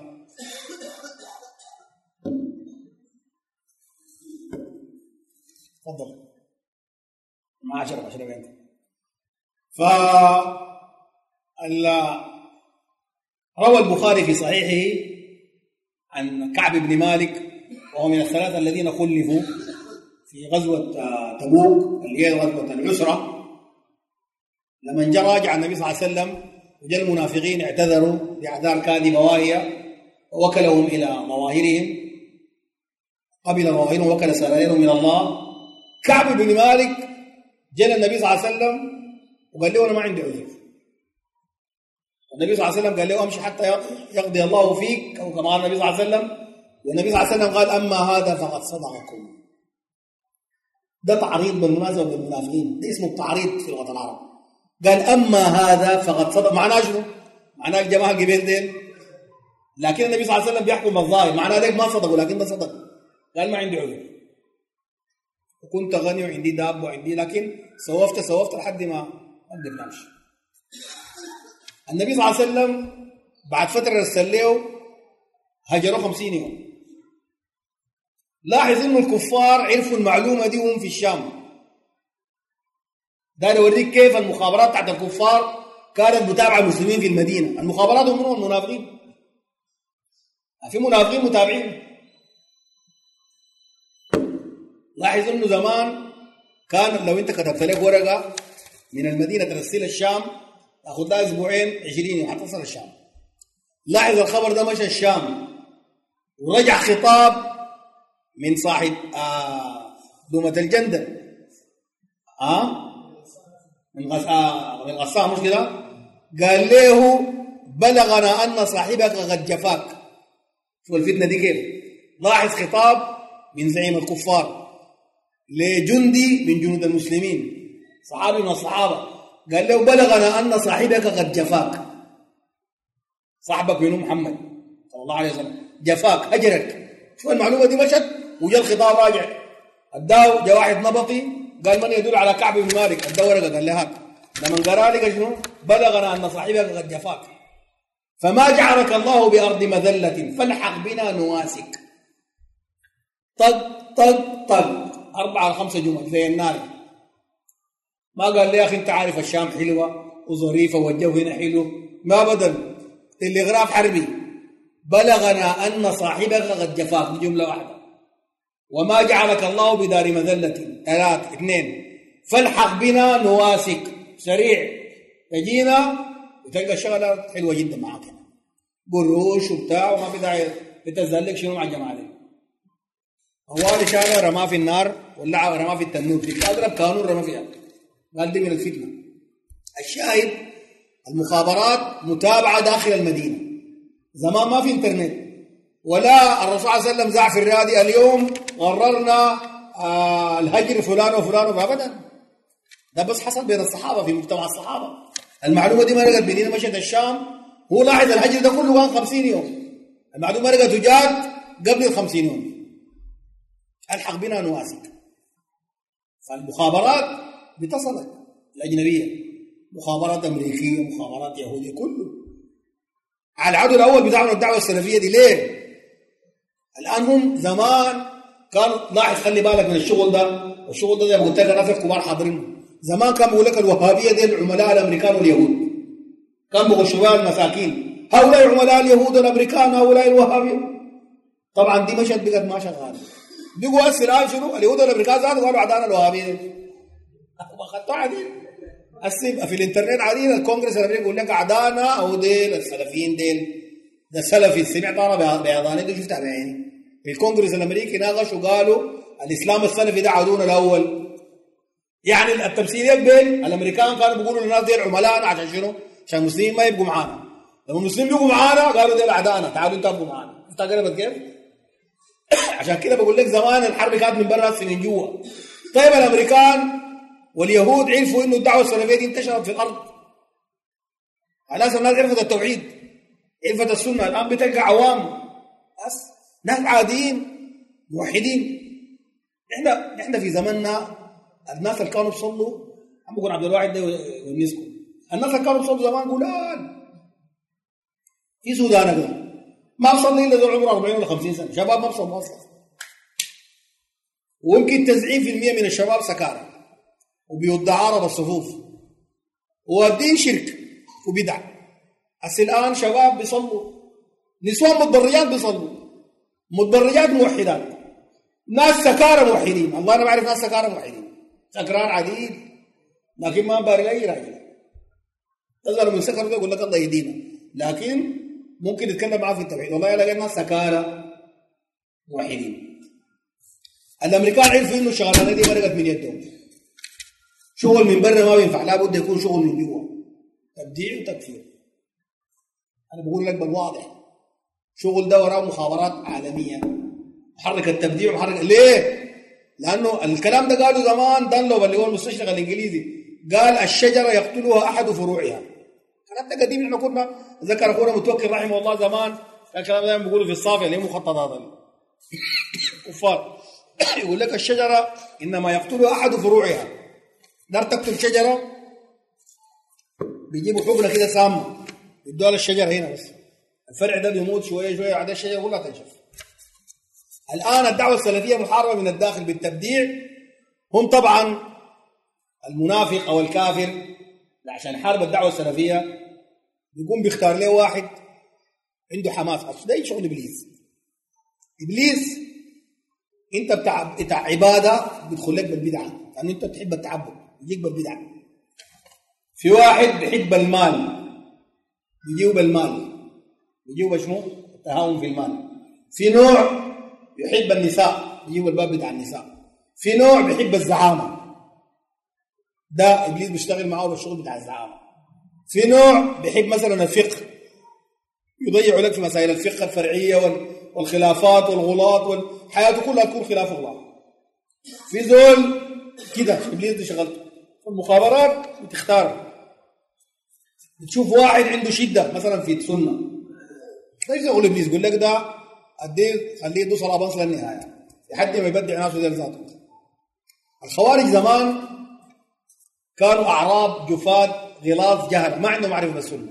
تفضل ما اشرب اشرب انت ف روى البخاري في صحيحه عن كعب بن مالك وهو من الثلاثة الذين خلفوا في غزوة تبوك اللي هي غزوة العسرة لما جاء راجع النبي صلى الله عليه وسلم وجاء المنافقين اعتذروا بأعذار كاذبة واهية ووكلهم إلى ظواهرهم قبل ظواهرهم وكل سرائرهم من الله كعب بن مالك جاء النبي صلى الله عليه وسلم وقال له أنا ما عندي عذر النبي صلى الله عليه وسلم قال له امشي حتى يقضي الله فيك او كما قال النبي صلى الله عليه وسلم والنبي صلى الله عليه وسلم قال اما هذا فقد صدقكم ده تعريض بالمناسبه بالمنافقين ده اسمه التعريض في لغه العرب قال اما هذا فقد صدق معناه شنو؟ معناه الجماعه قبيل دين لكن النبي صلى الله عليه وسلم بيحكم بالظاهر معناه ذلك ما صدقوا لكن ده صدق قال ما عندي عذر وكنت غني وعندي داب وعندي لكن سوفت سوفت لحد ما ما قدرت امشي النبي صلى الله عليه وسلم بعد فترة رسل له هجروا خمسين يوم لاحظ انه الكفار عرفوا المعلومه دي وهم في الشام ده يوريك كيف المخابرات تحت الكفار كانت متابعه المسلمين في المدينه المخابرات هم المنافقين في منافقين متابعين لاحظ انه زمان كان لو انت كتبت لك ورقه من المدينه ترسل الشام تاخذ لها اسبوعين 20 يوم حتصل الشام لاحظ الخبر ده مشى الشام ورجع خطاب من صاحب آه دومة الجندل آه من غس... آه من غسان مش كده قال له بلغنا أن صاحبك قد جفاك شوف الفتنة دي كيف لاحظ خطاب من زعيم الكفار لجندي من جنود المسلمين صحابي من الصحابة قال له بلغنا أن صاحبك قد جفاك صاحبك من محمد صلى الله عليه وسلم جفاك هجرك شوف المعلومة دي مشت وجا الخطاب راجع اداه جا واحد نبطي قال من يدل على كعب بن مالك اداه ورقة قال له هات لما قرا لك شنو بلغنا أن صاحبك قد جفاك فما جعلك الله بأرض مذلة فالحق بنا نواسك طق طق طق أربعة خمسة جمل زي النار ما قال لي يا أخي أنت عارف الشام حلوة وظريفة والجو هنا حلو ما بدل الإغراف حربي بلغنا أن صاحبك قد جفاك بجملة واحدة وما جعلك الله بدار مذلة ثلاث اثنين فالحق بنا نواسك سريع تجينا وتلقى الشغلة حلوة جدا معاك قروش وبتاع وما في داعي تتزلق شنو مع الجماعة دي هو شغله رماه في النار ولا رماه في التنور في اضرب قانون رماه فيها قال دي من الفتنه الشاهد المخابرات متابعه داخل المدينه زمان ما في انترنت ولا الرسول صلى الله عليه وسلم زع في الرادي اليوم قررنا آه الهجر فلان وفلان ابدا ده بس حصل بين الصحابه في مجتمع الصحابه المعلومه دي ما لقت منين مشت الشام هو لاحظ الهجر ده كله كان 50 يوم المعلومه لقت جات قبل ال 50 يوم الحق بنا نواسك فالمخابرات بتصلت الأجنبية مخابرات أمريكية مخابرات يهودية كله على العدو الأول بتاعنا الدعوة السلفية دي ليه؟ الآن هم زمان كان لاحظ خلي بالك من الشغل ده والشغل ده زي ما قلت لك ناس الكبار حاضرين زمان كان بيقول لك الوهابية دي العملاء الأمريكان واليهود كان بيغشوا المساكين هؤلاء عملاء اليهود والأمريكان هؤلاء الوهابية طبعا دي مشت بقت ما شغاله بيقوا هسه الان شنو اليهود والامريكان زادوا قالوا عدانا الوهابيه ما خدتوا عديل هسه في الانترنت عديل الكونغرس الامريكي يقول لك عدانا او ديل السلفيين ديل ده السلفي سمعت انا بيضاني دي شفتها بعيني في الكونغرس الامريكي ناقشوا قالوا الاسلام السلفي ده عدونا الاول يعني التمثيليه بين الامريكان كانوا بيقولوا للناس ديل عملاء عشان شنو؟ عشان المسلمين ما يبقوا معانا لما المسلمين يبقوا معانا قالوا ديل اعدائنا تعالوا انتوا ابقوا معانا شفتها قلبت كيف؟ عشان كده بقول لك زمان الحرب كانت من برا من جوا طيب الامريكان واليهود عرفوا انه الدعوه السلفيه دي انتشرت في الارض خلاص الناس عرفت التوحيد عرفت السنه الان بتلقى عوام بس ناس عاديين موحدين احنا احنا في زماننا الناس اللي كانوا بيصلوا عم بقول عبد الواحد ده ونسكم الناس اللي كانوا بيصلوا زمان قلال في سودان كده ما بصلي الا ذو عمره 40 ولا 50 سنه شباب ما بصلوا اصلا ويمكن 90% من الشباب سكارى وبيوت دعاره بالصفوف والدين شرك وبدع هسه الان شباب بيصلوا نسوان متبرجات بيصلوا متبرجات موحدات ناس سكارى موحدين الله انا بعرف ناس سكارى موحدين سكران عديد لكن ما بارق اي راجل تظهر من سكر يقول لك الله يهدينا لكن ممكن يتكلم معاه في التوحيد والله لقينا ناس سكارى موحدين الامريكان عرفوا انه الشغلانه دي مرقت من يدهم شغل من برا ما بينفع لابد يكون شغل من جوا تبديع وتكفير انا بقول لك بالواضح شغل ده وراه مخابرات عالميه محرك التبديع ومحرك ليه؟ لانه الكلام ده قالوا زمان دانلوب اللي هو المستشرق الانجليزي قال الشجره يقتلها احد فروعها الكلام ده قديم احنا كنا ذكر اخونا متوكل رحمه الله زمان الكلام ده بيقولوا في الصافي اللي هي مخططات كفار يقول لك الشجره انما يقتلها احد فروعها دار تقتل شجره بيجيبوا حقنه كده سامه يدوها للشجره هنا بس الفرع ده بيموت شويه شويه بعدين الشجره كلها تنشف الآن الدعوة السلفية محاربة من الداخل بالتبديع هم طبعا المنافق أو الكافر عشان يحارب الدعوة السلفية بيقوم بيختار له واحد عنده حماس أصل ده شغل إبليس إبليس أنت بتاع بتاع عبادة بيدخل لك بالبدعة لأنه أنت بتحب التعبد يجيك بالبدعة في واحد بيحب المال بيجيب بالمال بيجيب شنو؟ التهاون في المال في نوع يحب النساء يجيب الباب بتاع النساء في نوع بيحب الزعامة ده إبليس بيشتغل معاه بالشغل بتاع الزعامة في نوع بيحب مثلا الفقه يضيع لك في مسائل الفقه الفرعية والخلافات والغلاط وحياته كلها تكون خلاف الله في زول كده إبليس دي شغلته المخابرات بتختار بتشوف واحد عنده شدة مثلا في السنة ليش يقول ابليس يقول لك ده اديه خليه يدوس على بنص للنهايه لحد ما يبدع نفسه زي ذاته الخوارج زمان كانوا اعراب جفاة غلاظ جهل ما عندهم معرفه بالسنه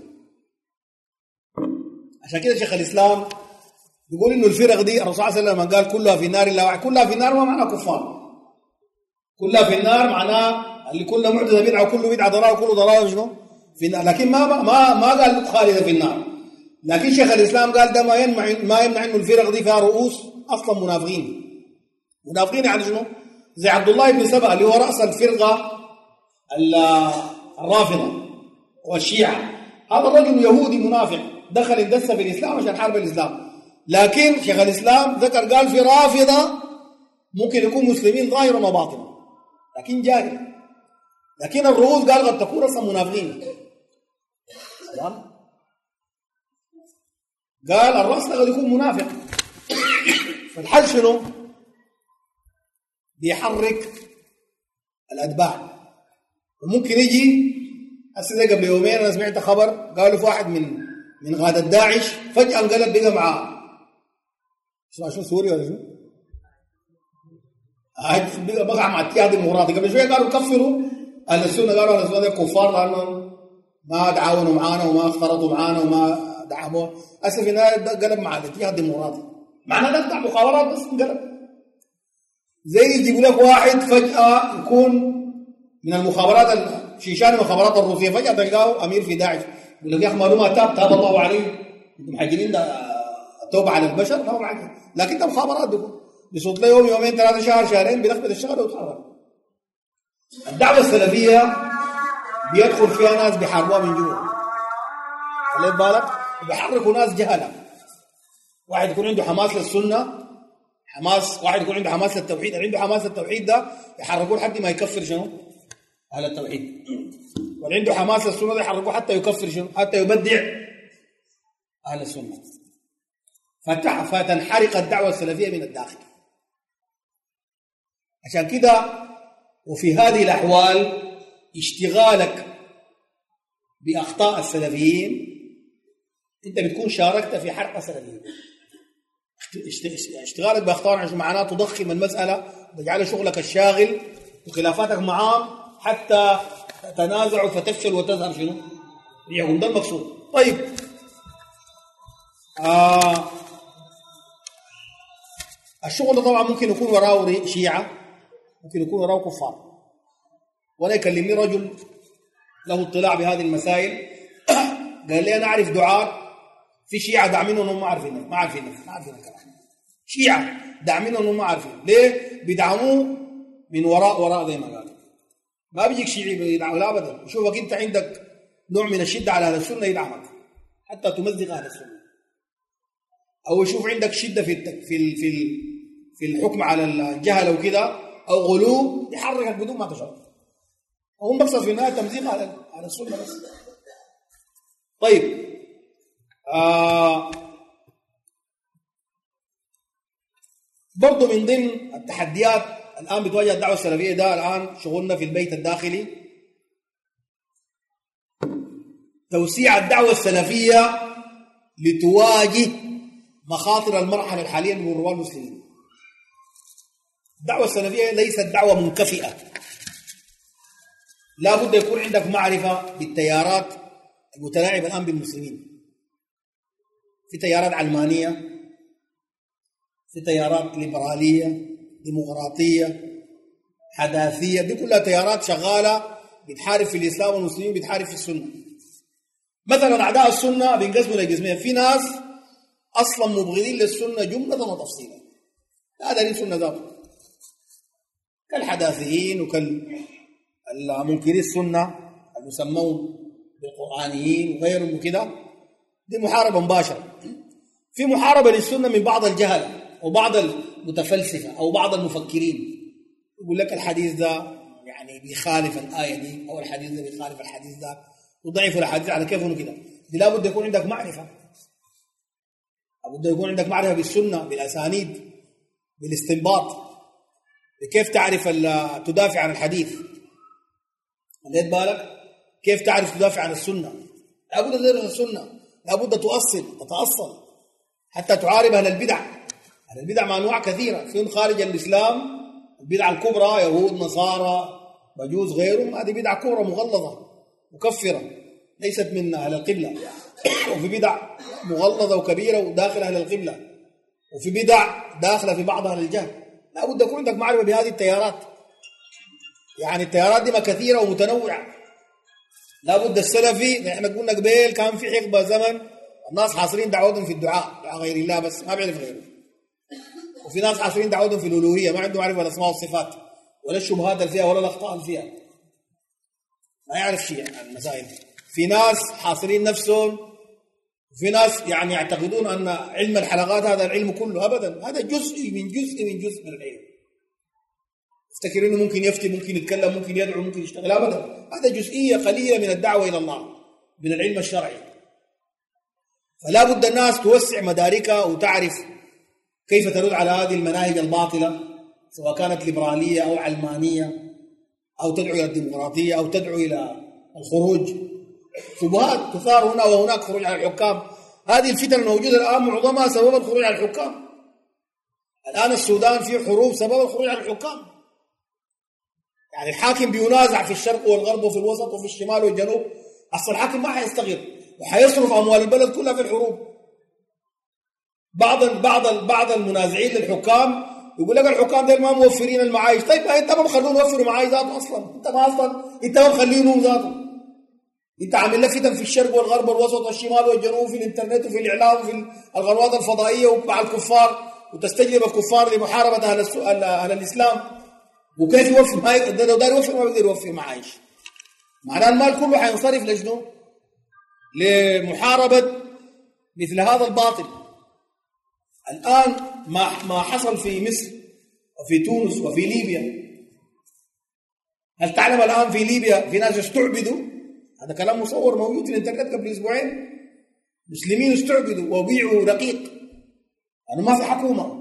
عشان كده شيخ الاسلام بيقول انه الفرق دي الرسول صلى الله عليه وسلم قال كلها في النار الا واحد كلها في النار ما معناه كفار كلها في النار معناه اللي كل محدثه بدعه وكل بدعه ضلال وكل ضلال شنو؟ في النار لكن ما ما ما قال خالده في النار لكن شيخ الاسلام قال ده ما يمنع ما يمنع انه الفرق دي فيها رؤوس اصلا منافقين منافقين يعني شنو؟ زي عبد الله بن سبأ اللي هو راس الفرقه الرافضه والشيعه هذا الرجل يهودي منافق دخل اندس في الاسلام عشان حارب الاسلام لكن شيخ الاسلام ذكر قال في رافضه ممكن يكون مسلمين ظاهرا وباطنا لكن جاهل لكن الرؤوس قال قد تكون اصلا منافقين قال الراس قد يكون منافق فالحل شنو؟ بيحرك الاتباع وممكن يجي هسه قبل يومين انا سمعت خبر قالوا في واحد من من غادة داعش فجأة انقلب بقى مع شو سوريا ولا شو؟ بقى مع اتحاد الديمقراطي قبل شويه قالوا كفروا اهل السنه قالوا اهل السنه كفار لانهم ما تعاونوا معانا وما اختلطوا معانا وما دعموه هسه في النهايه قلب مع الاتحاد الديمقراطي معناه ده بتاع مخابرات بس انقلب زي يجيبوا لك واحد فجاه يكون من المخابرات شيشان المخابرات الروسيه فجاه تلقاه امير في داعش يقول لك يا اخي ما تاب تاب الله عليه انتم محجلين ده التوبه على البشر لا معجل لكن ده مخابرات بيكون بصوت له يوم يومين ثلاثه شهر شهرين بيلخبط الشغل ويتحرك الدعوه السلفيه بيدخل فيها ناس بيحاربوها من جوا خليت بالك وبيحركوا ناس جهله واحد يكون عنده حماس للسنه حماس واحد يكون عنده حماس للتوحيد اللي عنده حماس للتوحيد ده يحركوه لحد ما يكفر شنو؟ اهل التوحيد واللي عنده حماس للسنه ده يحركوه حتى يكفر شنو؟ حتى يبدع اهل السنه فتنحرق الدعوه السلفيه من الداخل عشان كده وفي هذه الاحوال اشتغالك باخطاء السلفيين انت بتكون شاركت في حرق السلفيين اشتغالك باخطاء معناه تضخم المساله تجعل شغلك الشاغل وخلافاتك معاهم حتى تتنازعوا فتفشل وتظهر شنو؟ ريحهم ده المقصود طيب آه الشغل طبعا ممكن يكون وراه شيعه ممكن يكون وراه كفار ولا يكلمني رجل له اطلاع بهذه المسائل قال لي انا اعرف دعاء في شيعه داعمينهم وهم ما عارفين ما عارفين ما عارفين الكلام شيعه داعمينهم وهم ما عارفين ليه؟ بيدعموه من وراء وراء زي ما قال ما بيجيك شيعي بيدعمه لا ابدا يشوفك انت عندك نوع من الشده على اهل السنه يدعمك حتى تمزق اهل السنه او يشوف عندك شده في في في في الحكم على الجهل وكده او غلو يحركك بدون ما تشعر هم مقصد في النهايه تمزيق على على السنه بس طيب آه برضه من ضمن التحديات الان بتواجه الدعوه السلفيه ده الان شغلنا في البيت الداخلي توسيع الدعوه السلفيه لتواجه مخاطر المرحله الحاليه من رواد المسلمين الدعوه السلفيه ليست دعوه منكفئه لا بد يكون عندك معرفة بالتيارات المتلاعبة الآن بالمسلمين في تيارات علمانية في تيارات ليبراليه ديمقراطيه حداثيه دي كلها تيارات شغاله بتحارب في الاسلام والمسلمين بتحارب في السنه مثلا اعداء السنه بينقسموا لقسمين في ناس اصلا مبغضين للسنه جمله وتفصيلا لا دليل سنه ذاته كالحداثيين وكالمنكري السنه المسمون بالقرانيين وغيرهم وكده دي محاربه مباشره في محاربه للسنه من بعض الجهله وبعض المتفلسفه او بعض المفكرين يقول لك الحديث ده يعني بيخالف الايه دي او الحديث ده بيخالف الحديث ده وضعف الاحاديث على كيفهم كده دي لابد يكون عندك معرفه لابد يكون عندك معرفه بالسنه بالاسانيد بالاستنباط بكيف تعرف تدافع عن الحديث خليت بالك كيف تعرف تدافع عن السنه لابد تدرس السنه لابد تؤصل تتاصل حتى تعارب اهل البدع اهل البدع مع انواع كثيره فيهم خارج الاسلام البدع الكبرى يهود نصارى مجوس غيرهم هذه بدع كبرى مغلظه مكفره ليست من اهل القبله وفي بدع مغلظه وكبيره وداخل اهل القبله وفي بدع داخله في بعض اهل الجهل لابد يكون عندك معرفه بهذه التيارات يعني التيارات دي ما كثيره ومتنوعه لابد السلفي احنا قلنا قبيل كان في حقبه زمن الناس حاصرين دعوتهم في الدعاء دعاء غير الله بس ما بيعرف غيره وفي ناس حاصرين دعوتهم في الالوهيه ما عندهم معرفه الاسماء والصفات ولا الشبهات اللي فيها ولا الاخطاء اللي فيها ما يعرف شيء عن المسائل في ناس حاصرين نفسهم وفي ناس يعني يعتقدون ان علم الحلقات هذا العلم كله ابدا هذا جزء من جزء من جزء من العلم افتكر انه ممكن يفتي ممكن يتكلم ممكن يدعو ممكن يشتغل ابدا هذا جزئيه قليله من الدعوه الى الله من العلم الشرعي فلا بد الناس توسع مداركها وتعرف كيف ترد على هذه المناهج الباطله سواء كانت ليبراليه او علمانيه او تدعو الى الديمقراطيه او تدعو الى الخروج شبهات تثار هنا وهناك خروج على الحكام هذه الفتن الموجوده الان معظمها سبب الخروج على الحكام الان السودان في حروب سبب الخروج على الحكام يعني الحاكم بينازع في الشرق والغرب وفي الوسط وفي الشمال والجنوب اصل الحاكم ما حيستغل وحيصرف اموال البلد كلها في الحروب بعض بعض بعض المنازعين للحكام يقول لك الحكام دول ما موفرين المعايش طيب انت ما مخلوهم يوفروا معايش ذاته اصلا انت ما اصلا انت ما مخلينهم ذاته انت عامل لك فتن في الشرق والغرب والوسط والشمال والجنوب في الانترنت وفي الاعلام وفي القنوات الفضائيه ومع الكفار وتستجلب الكفار لمحاربه اهل اهل الاسلام وكيف يوفر ما لو دار يوفر ما بيقدر يوفر معايش معناه المال كله حينصرف لشنو؟ لمحاربه مثل هذا الباطل الان ما ما حصل في مصر وفي تونس وفي ليبيا هل تعلم الان في ليبيا في ناس استعبدوا هذا كلام مصور موجود في الانترنت قبل اسبوعين مسلمين استعبدوا وبيعوا رقيق أنا ما في حكومة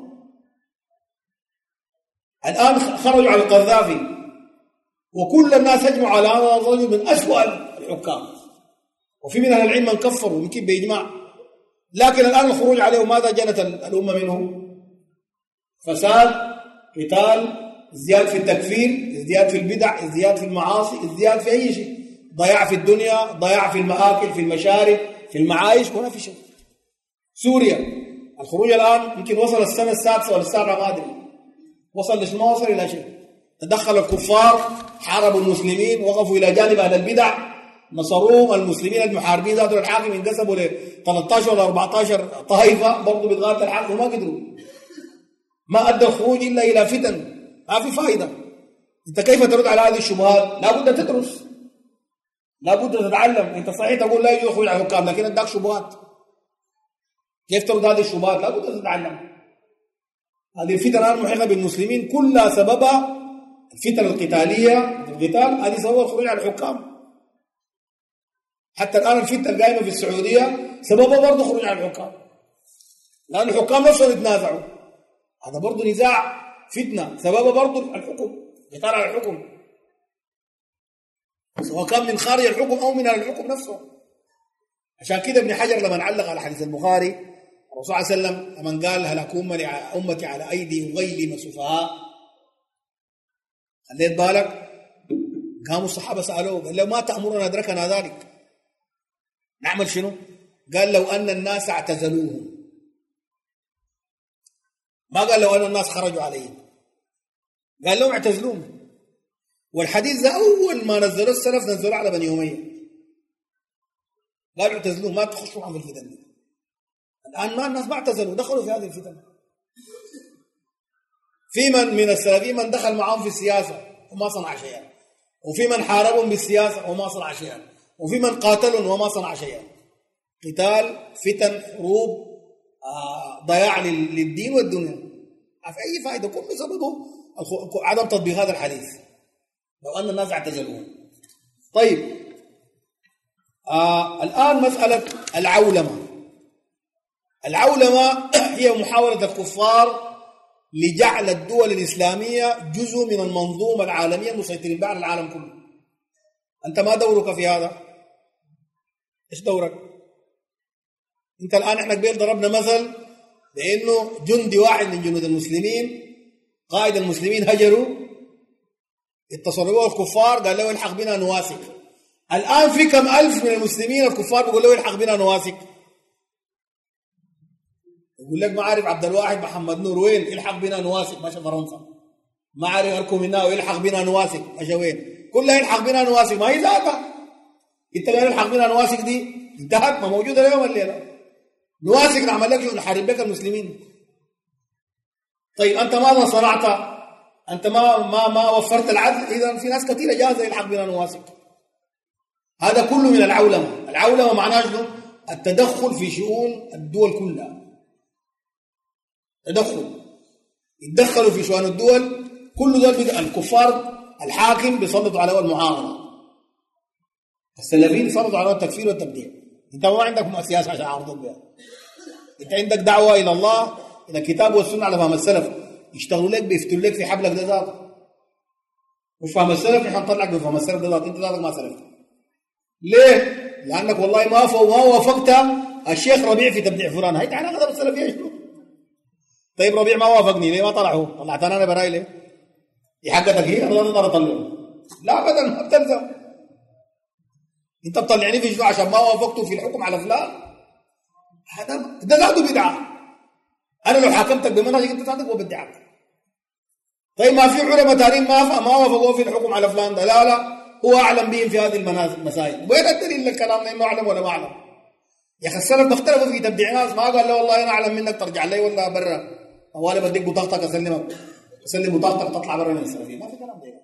الآن خرجوا على القذافي وكل الناس هجموا على هذا الرجل من أسوأ الحكام وفي من أهل العلم من كفروا يمكن بإجماع لكن الآن الخروج عليه ماذا جنت الأمة منه فساد قتال ازدياد في التكفير ازدياد في البدع ازدياد في المعاصي ازدياد في أي شيء ضياع في الدنيا ضياع في المآكل في المشارب في المعايش ولا في شيء سوريا الخروج الآن يمكن وصل السنة السادسة ولا السابعة ما أدري وصل ليش ما وصل إلى شيء تدخل الكفار حاربوا المسلمين وقفوا إلى جانب أهل البدع نصروهم المسلمين المحاربين ذاتهم الحاكم انقسموا ل 13 ولا 14 طائفة برضه بتغادر الحاكم وما قدروا ما أدى الخروج إلا إلى فتن ما في فائدة أنت كيف ترد على هذه الشبهات؟ لابد تدرس لابد تتعلم أنت صحيح تقول لا يجوز الخروج على الحكام لكن عندك شبهات كيف ترد هذه الشبهات؟ لابد تتعلم هذه الفتن الآن محيطة بالمسلمين كلها سببها الفتن القتالية القتال هذه سبب الخروج على الحكام حتى الآن الفتنة القائمة في السعودية سببها برضه خروج على الحكام لأن الحكام نفسهم يتنازعوا هذا برضه نزاع فتنة سببها برضه الحكم قتال على الحكم سواء كان من خارج الحكم أو من الحكم نفسه عشان كده ابن حجر لما علق على حديث البخاري الرسول صلى الله عليه وسلم لما قال هلك أمتي على أيدي غيل سفهاء خليت بالك قاموا الصحابة سألوه قال له ما تأمرنا أدركنا ذلك نعمل شنو قال لو أن الناس اعتزلوهم ما قال لو أن الناس خرجوا عليه قال لهم اعتزلوهم والحديث ده أول ما نزلوا السلف نزلوا على بني أمية قالوا اعتزلوهم ما تخشوا معهم في الفتن دي الآن ما الناس ما اعتزلوا دخلوا في هذه الفتن في من من السلفيين من دخل معهم في السياسة وما صنع شيئا وفي من حاربهم بالسياسة وما صنع شيئا وفي من قاتلهم وما صنع شيئا قتال فتن حروب آه، ضياع للدين والدنيا في أي فائدة كل بسببه عدم تطبيق هذا الحديث لو أن الناس اعتزلوه طيب آه الآن مسألة العولمة العولمة هي محاولة الكفار لجعل الدول الإسلامية جزء من المنظومة العالمية المسيطرين بها على العالم كله أنت ما دورك في هذا إيش دورك أنت الآن إحنا قبل ضربنا مثل بأنه جندي واحد من جنود المسلمين قائد المسلمين هجروا اتصلوا الكفار قال له الحق بنا نواسك الآن في كم ألف من المسلمين الكفار بيقول له الحق بنا نواسك يقول لك ما عارف عبد الواحد محمد نور وين الحق بنا نواسك ماشي فرنسا ما عارف اركم هنا يلحق بنا نواسك ماشي وين كلها يلحق بنا نواسك ما هي ذاتها انت قال يلحق بنا نواسك دي انتهت ما موجوده اليوم الليله نواسك نعمل لك نحارب بك المسلمين طيب انت ماذا صنعت انت ما ما ما وفرت العدل اذا في ناس كثيره جاهزه يلحق بنا نواسك هذا كله من العولمه العولمه معناه شنو التدخل في شؤون الدول كلها تدخل يتدخلوا في شؤون الدول كل دول الكفار الحاكم بيسلطوا عليه المعارضه السلفيين يسلطوا عليه التكفير والتبديع انت ما عندك سياسه عشان يعارضوك بها انت عندك دعوه الى الله الى الكتاب والسنه على فهم السلف يشتغلوا لك بيفتوا لك في حبلك ده ذاته مش فهم السلف نحن نطلعك بفهم السلف ده ذاته انت ذاتك ما سلفت ليه؟ لانك والله ما ما وافقت الشيخ ربيع في تبديع فلان هي تعالى غضب السلفيه شنو؟ طيب ربيع ما وافقني ليه ما طلعه؟ طلعت انا براي ليه؟ هي حقتك هي انا ما اقدر اطلعه لا ابدا ما بتلزم انت بتطلعني في شنو عشان ما وافقته في الحكم على فلان هذا ده ذاته بدعه انا لو حاكمتك بمنهجك انت ذاتك وبدعك طيب ما في علماء تانيين ما ما وافقوا في الحكم على فلان ده لا لا هو اعلم بهم في هذه المسائل وين الدليل للكلام ده انه اعلم ولا ما اعلم يا اخي السلف اختلفوا في تبديع ناس ما قال له والله انا اعلم منك ترجع لي ولا برا طوالي بديك بطاقتك اسلمك اسلم بطاقتك تطلع برا من السلفيه ما في كلام ده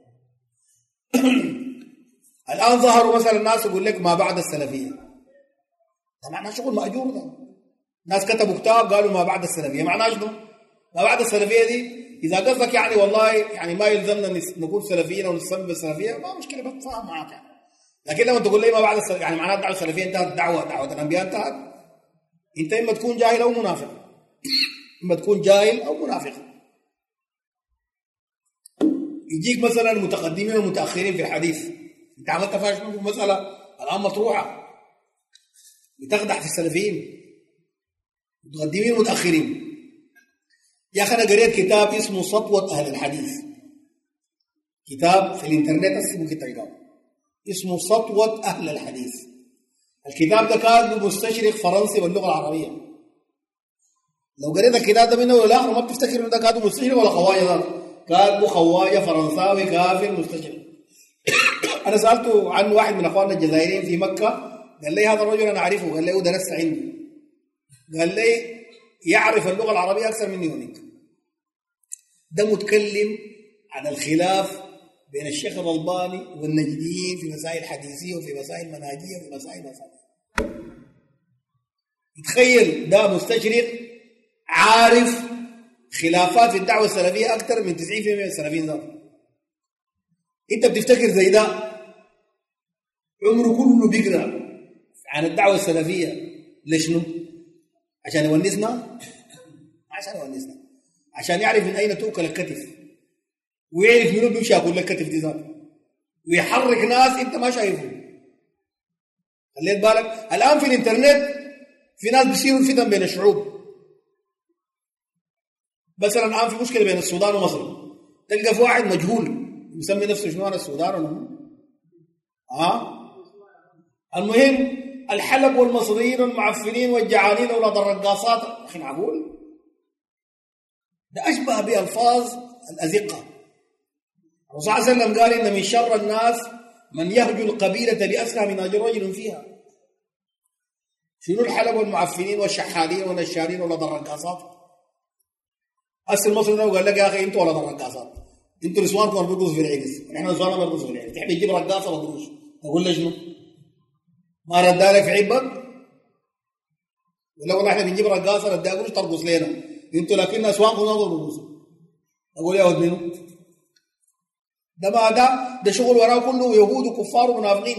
الان ظهروا مثلا الناس يقول لك ما بعد السلفيه ده معناه شغل ماجور ده ناس كتبوا كتاب قالوا ما بعد السلفيه معناه شنو؟ ما بعد السلفيه دي اذا قصدك يعني والله يعني ما يلزمنا نقول سلفيين او نسمي بالسلفيه ما مشكله بتفاهم معك يعني لكن لما تقول لي ما بعد السلفيه يعني معناه الدعوه السلفيه انتهت دعوه دعوه الانبياء انتهت انت اما تكون جاهل او منافق اما تكون جاهل او منافق يجيك مثلا المتقدمين والمتاخرين في الحديث انت عملت فيها شنو مساله الان مطروحه بتقدح في السلفيين متقدمين ومتاخرين يا اخي انا قريت كتاب اسمه سطوه اهل الحديث كتاب في الانترنت هسه ممكن تلقاه اسمه سطوه اهل الحديث الكتاب ده كان مستشرق فرنسي باللغه العربيه لو قريت الكتاب ده منه ولا ما بتفتكر انه ده كاتب مستشرق ولا خواجه ده كاتبه خواجه فرنساوي كافر مستشرق انا سالته عن واحد من اخواننا الجزائريين في مكه قال لي هذا الرجل انا اعرفه قال لي درس عندي قال لي يعرف اللغة العربية أكثر مني هناك ده متكلم عن الخلاف بين الشيخ الألباني والنجديين في مسائل حديثية وفي مسائل منهجية وفي مسائل مسائل تخيل ده مستشرق عارف خلافات في الدعوة السلفية أكثر من 90% من السلفيين ذاتهم أنت بتفتكر زي ده عمره كله بيقرأ عن الدعوة السلفية لشنو؟ عشان يونسنا عشان يونسنا عشان يعرف من اين تؤكل الكتف ويعرف منو بيمشي ياكل لك الكتف دي ذاته ويحرك ناس انت ما شايفهم خليت بالك الان في الانترنت في ناس بيصيروا الفتن بين الشعوب مثلا الان في مشكله بين السودان ومصر تلقى في واحد مجهول يسمي نفسه شنو انا السودان ولا ها آه؟ المهم الحلب والمصريين والمعفنين والجعانين واولاد الرقاصات اخي معقول ده أشبه بألفاظ الأزقة الرسول صلى الله عليه وسلم قال إن من شر الناس من يهجو القبيلة بأسرع من أجر رجل فيها شنو الحلب والمعفنين والشحالين والنشارين ولا الرقاصات أسر المصري ده قال لك يا أخي أنتوا ولا الرقاصات أنتوا نسوانكم بيرقصوا في العرس ونحن نسواننا بيرقصوا في العرس تحب تجيب رقاصة وقروش نقول له شنو؟ ما ردالك في عبك ولا والله احنا بنجيب رقاصة ردها قروش ترقص لنا أنتوا لكن نسوانكم ما بيرقصوا أقول يا ولد منو؟ ده ما ده ده شغل وراه كله يهود وكفار ومنافقين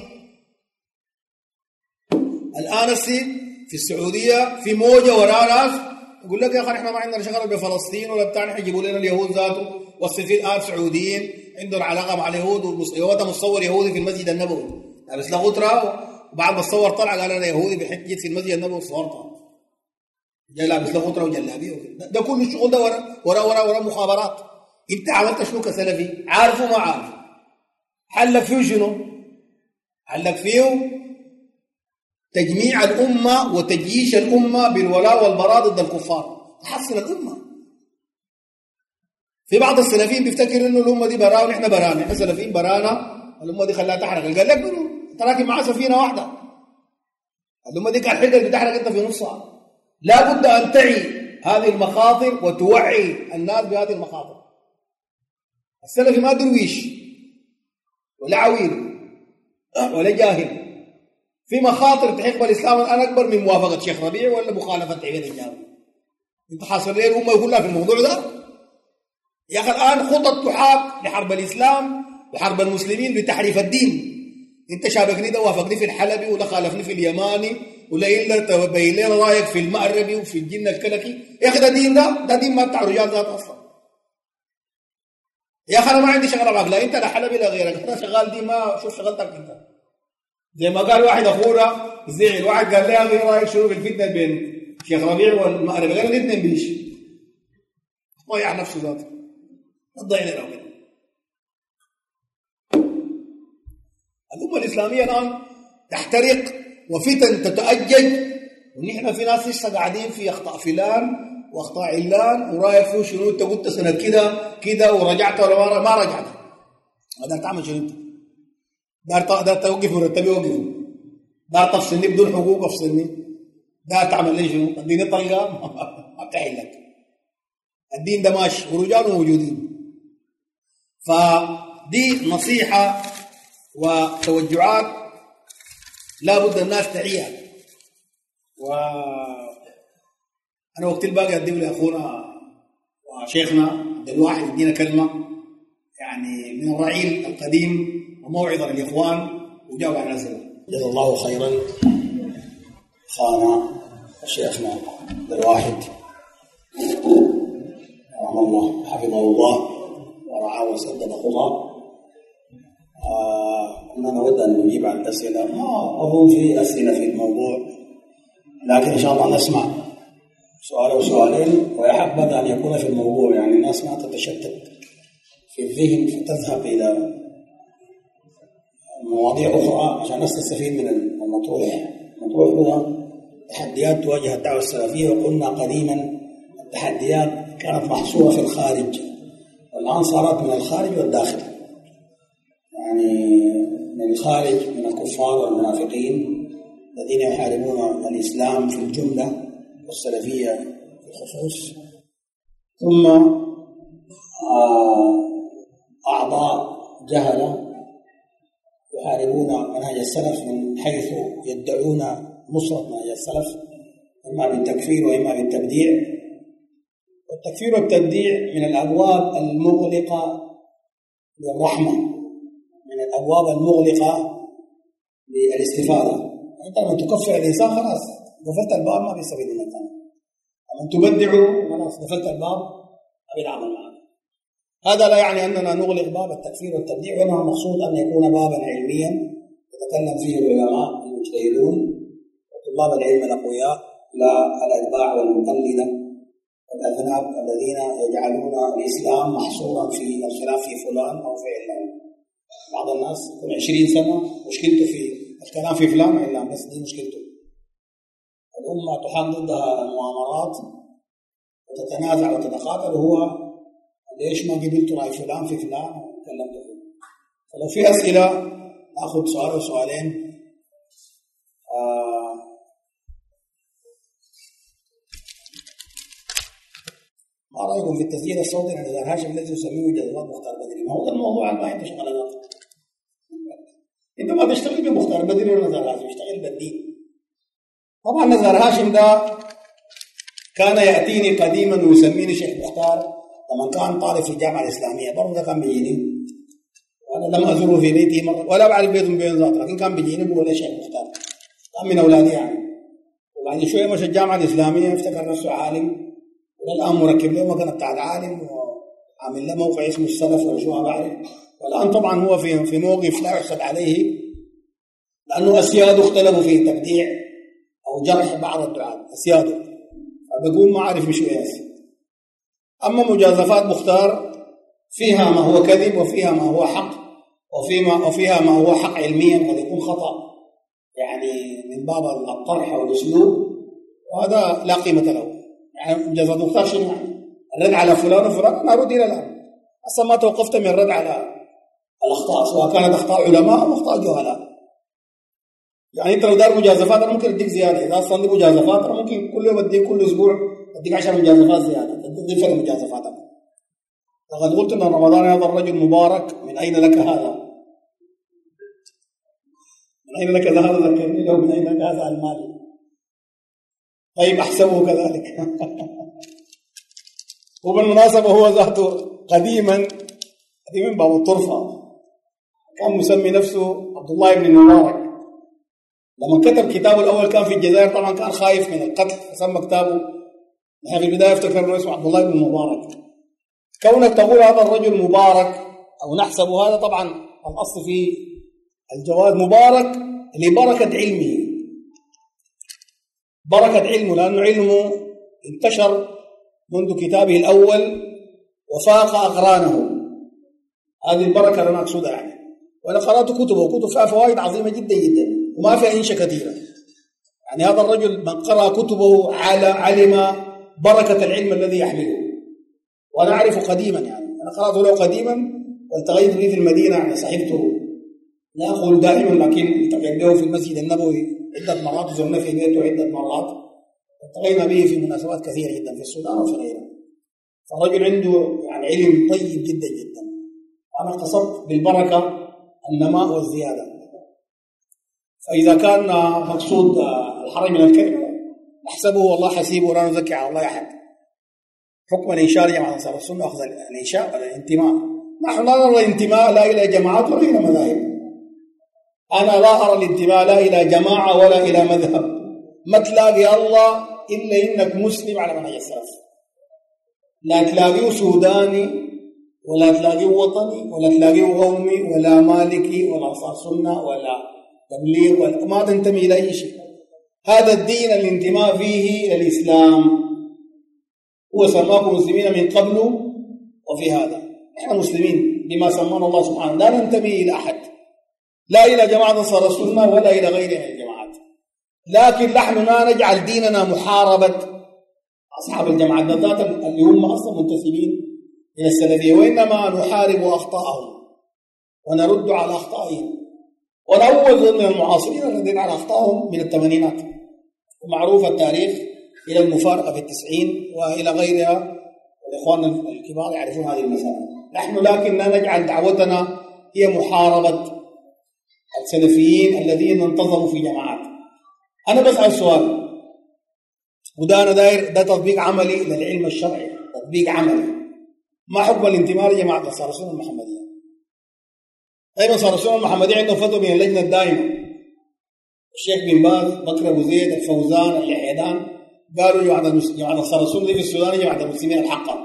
الآن السي في السعودية في موجة وراه ناس يقول لك يا أخي احنا ما عندنا شغل بفلسطين ولا بتاع نحن يجيبوا لنا اليهود ذاته والسفير الآن سعوديين عندهم علاقة مع اليهود وهو مصور يهودي في المسجد النبوي لابس له غترة وبعد ما الصور طلع قال أنا يهودي بحج جيت في المسجد النبوي وصورته جاي لابس له غترة وجلابية ده, ده كل الشغل ده ورا ورا ورا, ورا مخابرات انت عملت شنو كسلفي عارف وما عارف حلك فيه شنو حلك فيه تجميع الأمة وتجييش الأمة بالولاء والبراء ضد الكفار تحصن الأمة في بعض السلفيين بيفتكر انه الأمة دي براء ونحن براء نحن سلفيين برانا الأمة دي خلاها تحرق قال لك منو انت راكب معاه سفينة واحدة الأمة دي كان حقك بتحرق انت في نصها لا بد أن تعي هذه المخاطر وتوعي الناس بهذه المخاطر السلفي ما درويش ولا عويل ولا جاهل في مخاطر تحق بالاسلام الان اكبر من موافقه شيخ ربيع ولا مخالفه عبيد الجاوي انت حاصل ليه الامه كلها في الموضوع ده يا اخي الان خطط تحاك لحرب الاسلام وحرب المسلمين بتحريف الدين انت شابكني ده وافقني في الحلبي ولا خالفني في اليماني ولا الا تبين لي رايك في المأربي وفي الجن الكلكي يا اخي ده دين ده ده دين ما بتاع رجال ذات اصلا يا اخي انا ما عندي شغله معك لا انت لا حلبي لا غيرك انا شغال دي ما شوف شغلتك انت زي ما قال واحد اخونا زعل واحد قال لي يا اخي رايك شنو في الفتنه بين شيخ ربيع والمغرب قال الاثنين بيش ضيع نفسه ذاته تضيع لنا وكده الامه الاسلاميه الان تحترق وفتن تتأجج ونحن في ناس لسه قاعدين في اخطاء فلان واخطاء علان ورايك فيه شنو انت قلت سنه كده كده ورجعت ولا ما رجعت هذا تعمل شنو انت دار دار توقف مرتبي وقفه دار تفصلني بدون حقوق افصلني دار تعمل لي شنو اديني طلقه ما بتحل لك الدين ده ماشي ورجاله موجودين فدي نصيحه وتوجعات لا بد الناس تعيها و انا وقت الباقي اقدم لاخونا وشيخنا عبد الواحد يدينا كلمه يعني من الرعيل القديم وموعظه للاخوان وجاوب على الاسئله جزا الله خيرا اخانا شيخنا عبد الواحد رحمه الله حفظه الله ورعاه وسدد خطاه آه نود ان نجيب على الاسئله ما اظن في اسئله في الموضوع لكن ان شاء الله نسمع سؤال او سؤالين ويحبذ ان يكون في الموضوع يعني الناس ما تتشتت في الذهن فتذهب الى مواضيع اخرى عشان الناس تستفيد من المطروح المطروح هو تحديات تواجه الدعوه السلفيه وقلنا قديما التحديات كانت محصوره في الخارج والان صارت من الخارج والداخل يعني من الخارج من الكفار والمنافقين الذين يحاربون الاسلام في الجمله والسلفيه في الخصوص ثم اعضاء جهله يحاربون منهج السلف من حيث يدعون نصره منهج السلف اما بالتكفير واما بالتبديع والتكفير والتبديع من الابواب المغلقه للرحمه من الابواب المغلقه للاستفاده انت لما تكفر الانسان خلاص قفلت الباب ما بيستفيد منك لما تبدعه خلاص قفلت الباب ما بيتعامل معك هذا لا يعني اننا نغلق باب التكفير والتبديع وانما المقصود ان يكون بابا علميا يتكلم فيه العلماء المجتهدون وطلاب العلم الاقوياء لا الاتباع والمقلده والاذناب الذين يجعلون الاسلام محصورا في الخلاف في فلان او في علان بعض الناس يكون 20 سنه مشكلته في الكلام في فلان علان بس دي مشكلته الامه تحام ضدها المؤامرات وتتنازع وتتقاتل هو ليش ما قبلت راي فلان في فلان وكلمت فلو في اسئله ناخذ سؤال وسؤالين آه ما رايكم في التسجيل الصوتي لنزار هاشم الذي يسميه جذبات مختار بدري ما هو ده الموضوع ما انت شغلانات انت ما تشتغل بمختار بدري ولا نزار هاشم اشتغل بالدين طبعا نزار هاشم ده كان ياتيني قديما ويسميني شيخ مختار لما كان طالب في الجامعه الاسلاميه برضه كان بيجيني وانا لم ازوره في بيته مره ولا بعرف بيتهم بين ذات لكن كان بيجيني بيقول لي شيخ مختار كان من اولادي يعني وبعد شويه مشى الجامعه الاسلاميه افتكر نفسه عالم والان مركب له مكان بتاع العالم وعامل له موقع اسمه السلف ولا شو ما بعرف والان طبعا هو في في موقف لا يحسب عليه لانه اسياده اختلفوا في تبديع او جرح بعض الدعاة اسياده فبقول ما عارف مش ايش اما مجازفات مختار فيها ما هو كذب وفيها ما هو حق وفيما وفيها ما هو حق علميا قد يكون خطا يعني من باب الطرح والاسلوب وهذا لا قيمه له يعني مجازفات مختار شنو يعني؟ الرد على فلان وفلان انا ارد الى الان اصلا ما توقفت من الرد على الاخطاء سواء كانت اخطاء علماء او اخطاء جهلاء يعني انت لو دار مجازفات انا ممكن اديك زياده اذا اصلا دي مجازفات انا ممكن كل يوم اديك كل اسبوع اديك 10 مجازفات زياده اديك فرق مجازفاتك لقد قلت ان رمضان هذا الرجل مبارك من اين لك هذا؟ من اين لك هذا ذكرني له من اين لك هذا المال؟ طيب احسبه كذلك وبالمناسبه هو ذاته قديما قديما باب الطرفه كان مسمي نفسه عبد الله بن المبارك لما كتب كتابه الاول كان في الجزائر طبعا كان خايف من القتل فسمى كتابه نحن في البدايه افتكرنا اسمه عبد الله بن المبارك كونك تقول هذا الرجل مبارك او نحسب هذا طبعا الاصل في الجواز مبارك لبركه علمه بركه علمه لانه علمه انتشر منذ كتابه الاول وفاق اقرانه هذه البركه اللي انا اقصدها يعني وانا قرات كتبه وكتب فيها فوائد عظيمه جدا جدا وما فيها انشاء كثيره يعني هذا الرجل من قرأ كتبه على علم بركة العلم الذي يحمله وأنا أعرفه قديما يعني أنا قرأته له قديما والتقيت به في المدينة يعني صحبته لا أقول دائما لكن التقيت به في المسجد النبوي عدة مرات وزرنا في بيته عدة مرات التقينا به في مناسبات كثيرة جدا في السودان وفي غيرها فالرجل عنده يعني علم طيب جدا جدا وأنا اقتصدت بالبركة النماء والزيادة فإذا كان مقصود الحرم من الكلمة نحسبه والله حسيبه ولا نزكي على الله أحد حكم الإنشاء لجماعة أنصار السنة أخذ الإنشاء ولا الانتماء نحن لا نرى الانتماء لا إلى جماعات ولا إلى مذاهب أنا لا أرى الانتماء لا إلى جماعة ولا إلى مذهب ما تلاقي الله إلا إنك مسلم على منهج السلف لا تلاقيه سوداني ولا تلاقيه وطني ولا تلاقيه قومي ولا مالكي ولا أنصار سنة ولا تبليغ ولا ما تنتمي إلى أي شيء هذا الدين الانتماء فيه إلى الإسلام هو سماكم مسلمين من قبل وفي هذا نحن مسلمين بما سمانا الله سبحانه لا ننتمي إلى أحد لا إلى جماعة أنصار السنة ولا إلى غيرها من الجماعات لكن نحن لا نجعل ديننا محاربة أصحاب الجماعات بالذات اللي هم أصلا منتسبين إلى السلفية وإنما نحارب أخطاءهم ونرد على أخطائهم ونأول من المعاصرين الذين على أخطائهم من الثمانينات ومعروف التاريخ إلى المفارقة في التسعين وإلى غيرها والإخوان الكبار يعرفون هذه المسائل نحن لكن لا نجعل دعوتنا هي محاربة السلفيين الذين انتظروا في جماعات أنا بسأل سؤال وده أنا داير ده تطبيق عملي للعلم الشرعي تطبيق عملي ما حكم الانتماء لجماعة أنصار السنة المحمدية طيب أنصار السنة المحمدية عندهم فتوى من اللجنة الدائمة الشيخ بن باز بكر أبو زيد الفوزان اليحيدان قالوا جماعة جماعة أنصار السنة دي في السودان جماعة المسلمين الحقة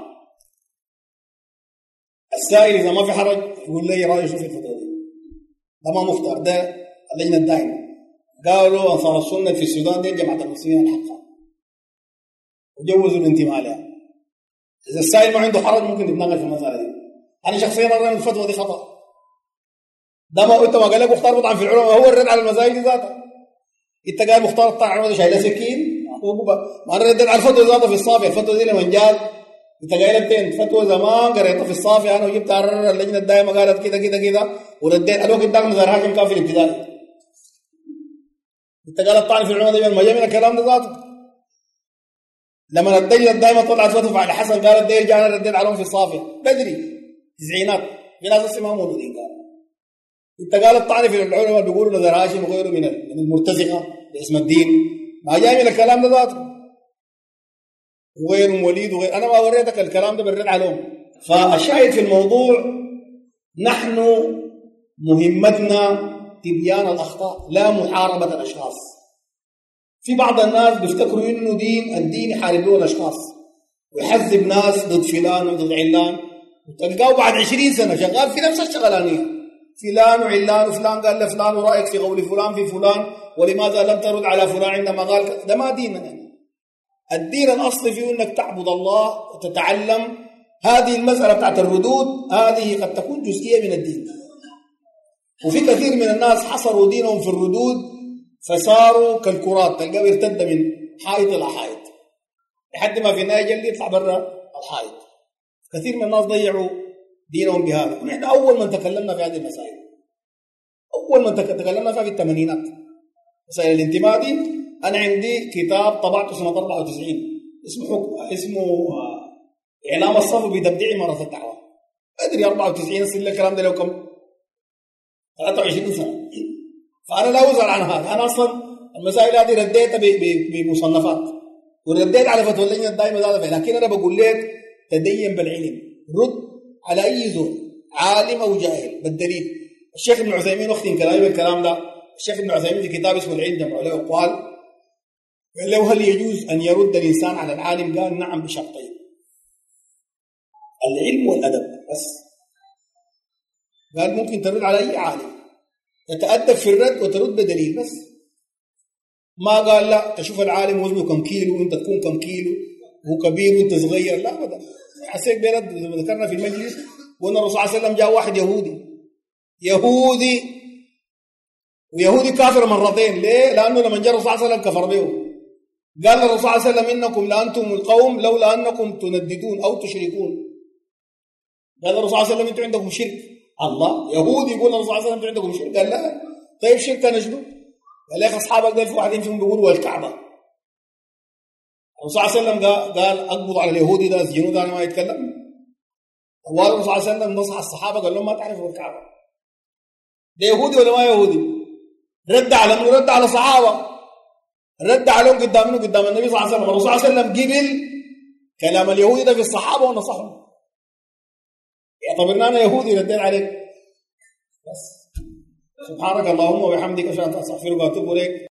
السائل إذا ما في حرج يقول لي رأيه شو في الفتوى دي ده ما مختار ده اللجنة الدائمة قالوا أنصار السنة في السودان دي جماعة المسلمين الحقة وجوزوا الانتماء لها إذا السائل ما عنده حرج ممكن يتناقش في المسألة دي أنا شخصيا أرى أن الفتوى دي خطأ ده ما أنت ما قال لك مختار مطعم في العلماء هو الرد على المسائل دي ذاتها أنت قال مختار الطعن ده شايله سكين ما انا رديت على الفتوى ذاتها في الصافي الفتوى دي لما جات انت قايل بتين فتوى زمان قريتها في الصافي انا وجبت اللجنه الدائمه قالت كده كده كده ورديت الوقت ده نزار هاشم كان في الابتدائي انت قال الطعن في العلماء دي ما جاي من الكلام ده ذاته لما اللجنه الدائمه طلعت فتوى على حسن قالت دير جانا رديت عليهم في الصافي بدري تسعينات في ناس لسه ما موجودين قالوا انت قال الطعن في العلماء بيقولوا نزار هاشم وغيره من من المرتزقه باسم الدين ما جاي من الكلام ده ذاته وغير وليد وغير انا ما وريتك الكلام ده بالرد عليهم فالشاهد في الموضوع نحن مهمتنا تبيان الاخطاء لا محاربه الاشخاص في بعض الناس بيفتكروا انه دين الدين يحارب له الاشخاص ويحذب ناس ضد فلان وضد علان وتلقاه بعد عشرين سنه شغال في نفس الشغلانيه فلان وعلان وفلان قال لفلان ورايك في قول فلان في فلان ولماذا لم ترد على فلان عندما قال ده ما ديننا يعني. الدين الاصلي فيه انك تعبد الله وتتعلم هذه المساله بتاعت الردود هذه قد تكون جزئيه من الدين وفي كثير من الناس حصروا دينهم في الردود فصاروا كالكرات تلقاه يرتد من حائط الى حائط لحد ما في النهايه جل يطلع برا الحائط كثير من الناس ضيعوا دينهم بهذا ونحن اول من تكلمنا في هذه المسائل اول من تكلمنا فيها في الثمانينات مسائل الانتماء دي انا عندي كتاب طبعته سنه 94 اسمه حكم اسمه اعلام الصف بتبديع مرض الدعوه ادري 94 سنه الكلام ده لو كم 23 سنه فانا لا ازعل عن هذا انا اصلا المسائل هذه رديتها بمصنفات ورديت على فتوى اللجنه الدائمه ذاتها لكن انا بقول لك تدين بالعلم رد على اي زول عالم او جاهل بالدليل الشيخ ابن عثيمين اختم كلامي بالكلام ده الشيخ ابن عثيمين في كتاب اسمه العلم جمع له قال قال له هل يجوز ان يرد الانسان على العالم قال نعم بشرطين العلم والادب بس قال ممكن ترد على اي عالم تتادب في الرد وترد بدليل بس ما قال لا تشوف العالم وزنه كم كيلو وانت تكون كم كيلو وهو كبير وانت صغير لا ابدا حسيت برد زي ما ذكرنا في المجلس وان الرسول صلى الله عليه وسلم جاء واحد يهودي يهودي ويهودي كافر مرتين ليه؟ لانه لما جاء الرسول صلى الله عليه وسلم كفر به قال الرسول صلى الله عليه وسلم انكم لانتم القوم لولا انكم تنددون او تشركون قال الرسول صلى الله عليه وسلم انتم عندكم شرك الله يهودي يقول الرسول صلى الله عليه وسلم انتم عندكم شرك قال لا طيب شرك انا شنو؟ قال لك اصحابك قال في واحدين فيهم بيقولوا والكعبه الرسول صلى الله عليه وسلم قال اقبض على اليهودي ده اسجنوه ده انا ما يتكلم طوال الرسول صلى الله عليه وسلم نصح الصحابه قال لهم ما تعرفوا الكعبه ده يهودي ولا ما يهودي؟ رد على من رد على صحابه رد عليهم قدام منه قدام النبي صلى الله عليه وسلم الرسول صلى الله عليه وسلم قبل كلام اليهودي ده في الصحابه ونصحهم اعتبرنا انا يهودي رديت عليك بس سبحانك اللهم وبحمدك اشهد ان لا اله الا انت استغفرك واتوب اليك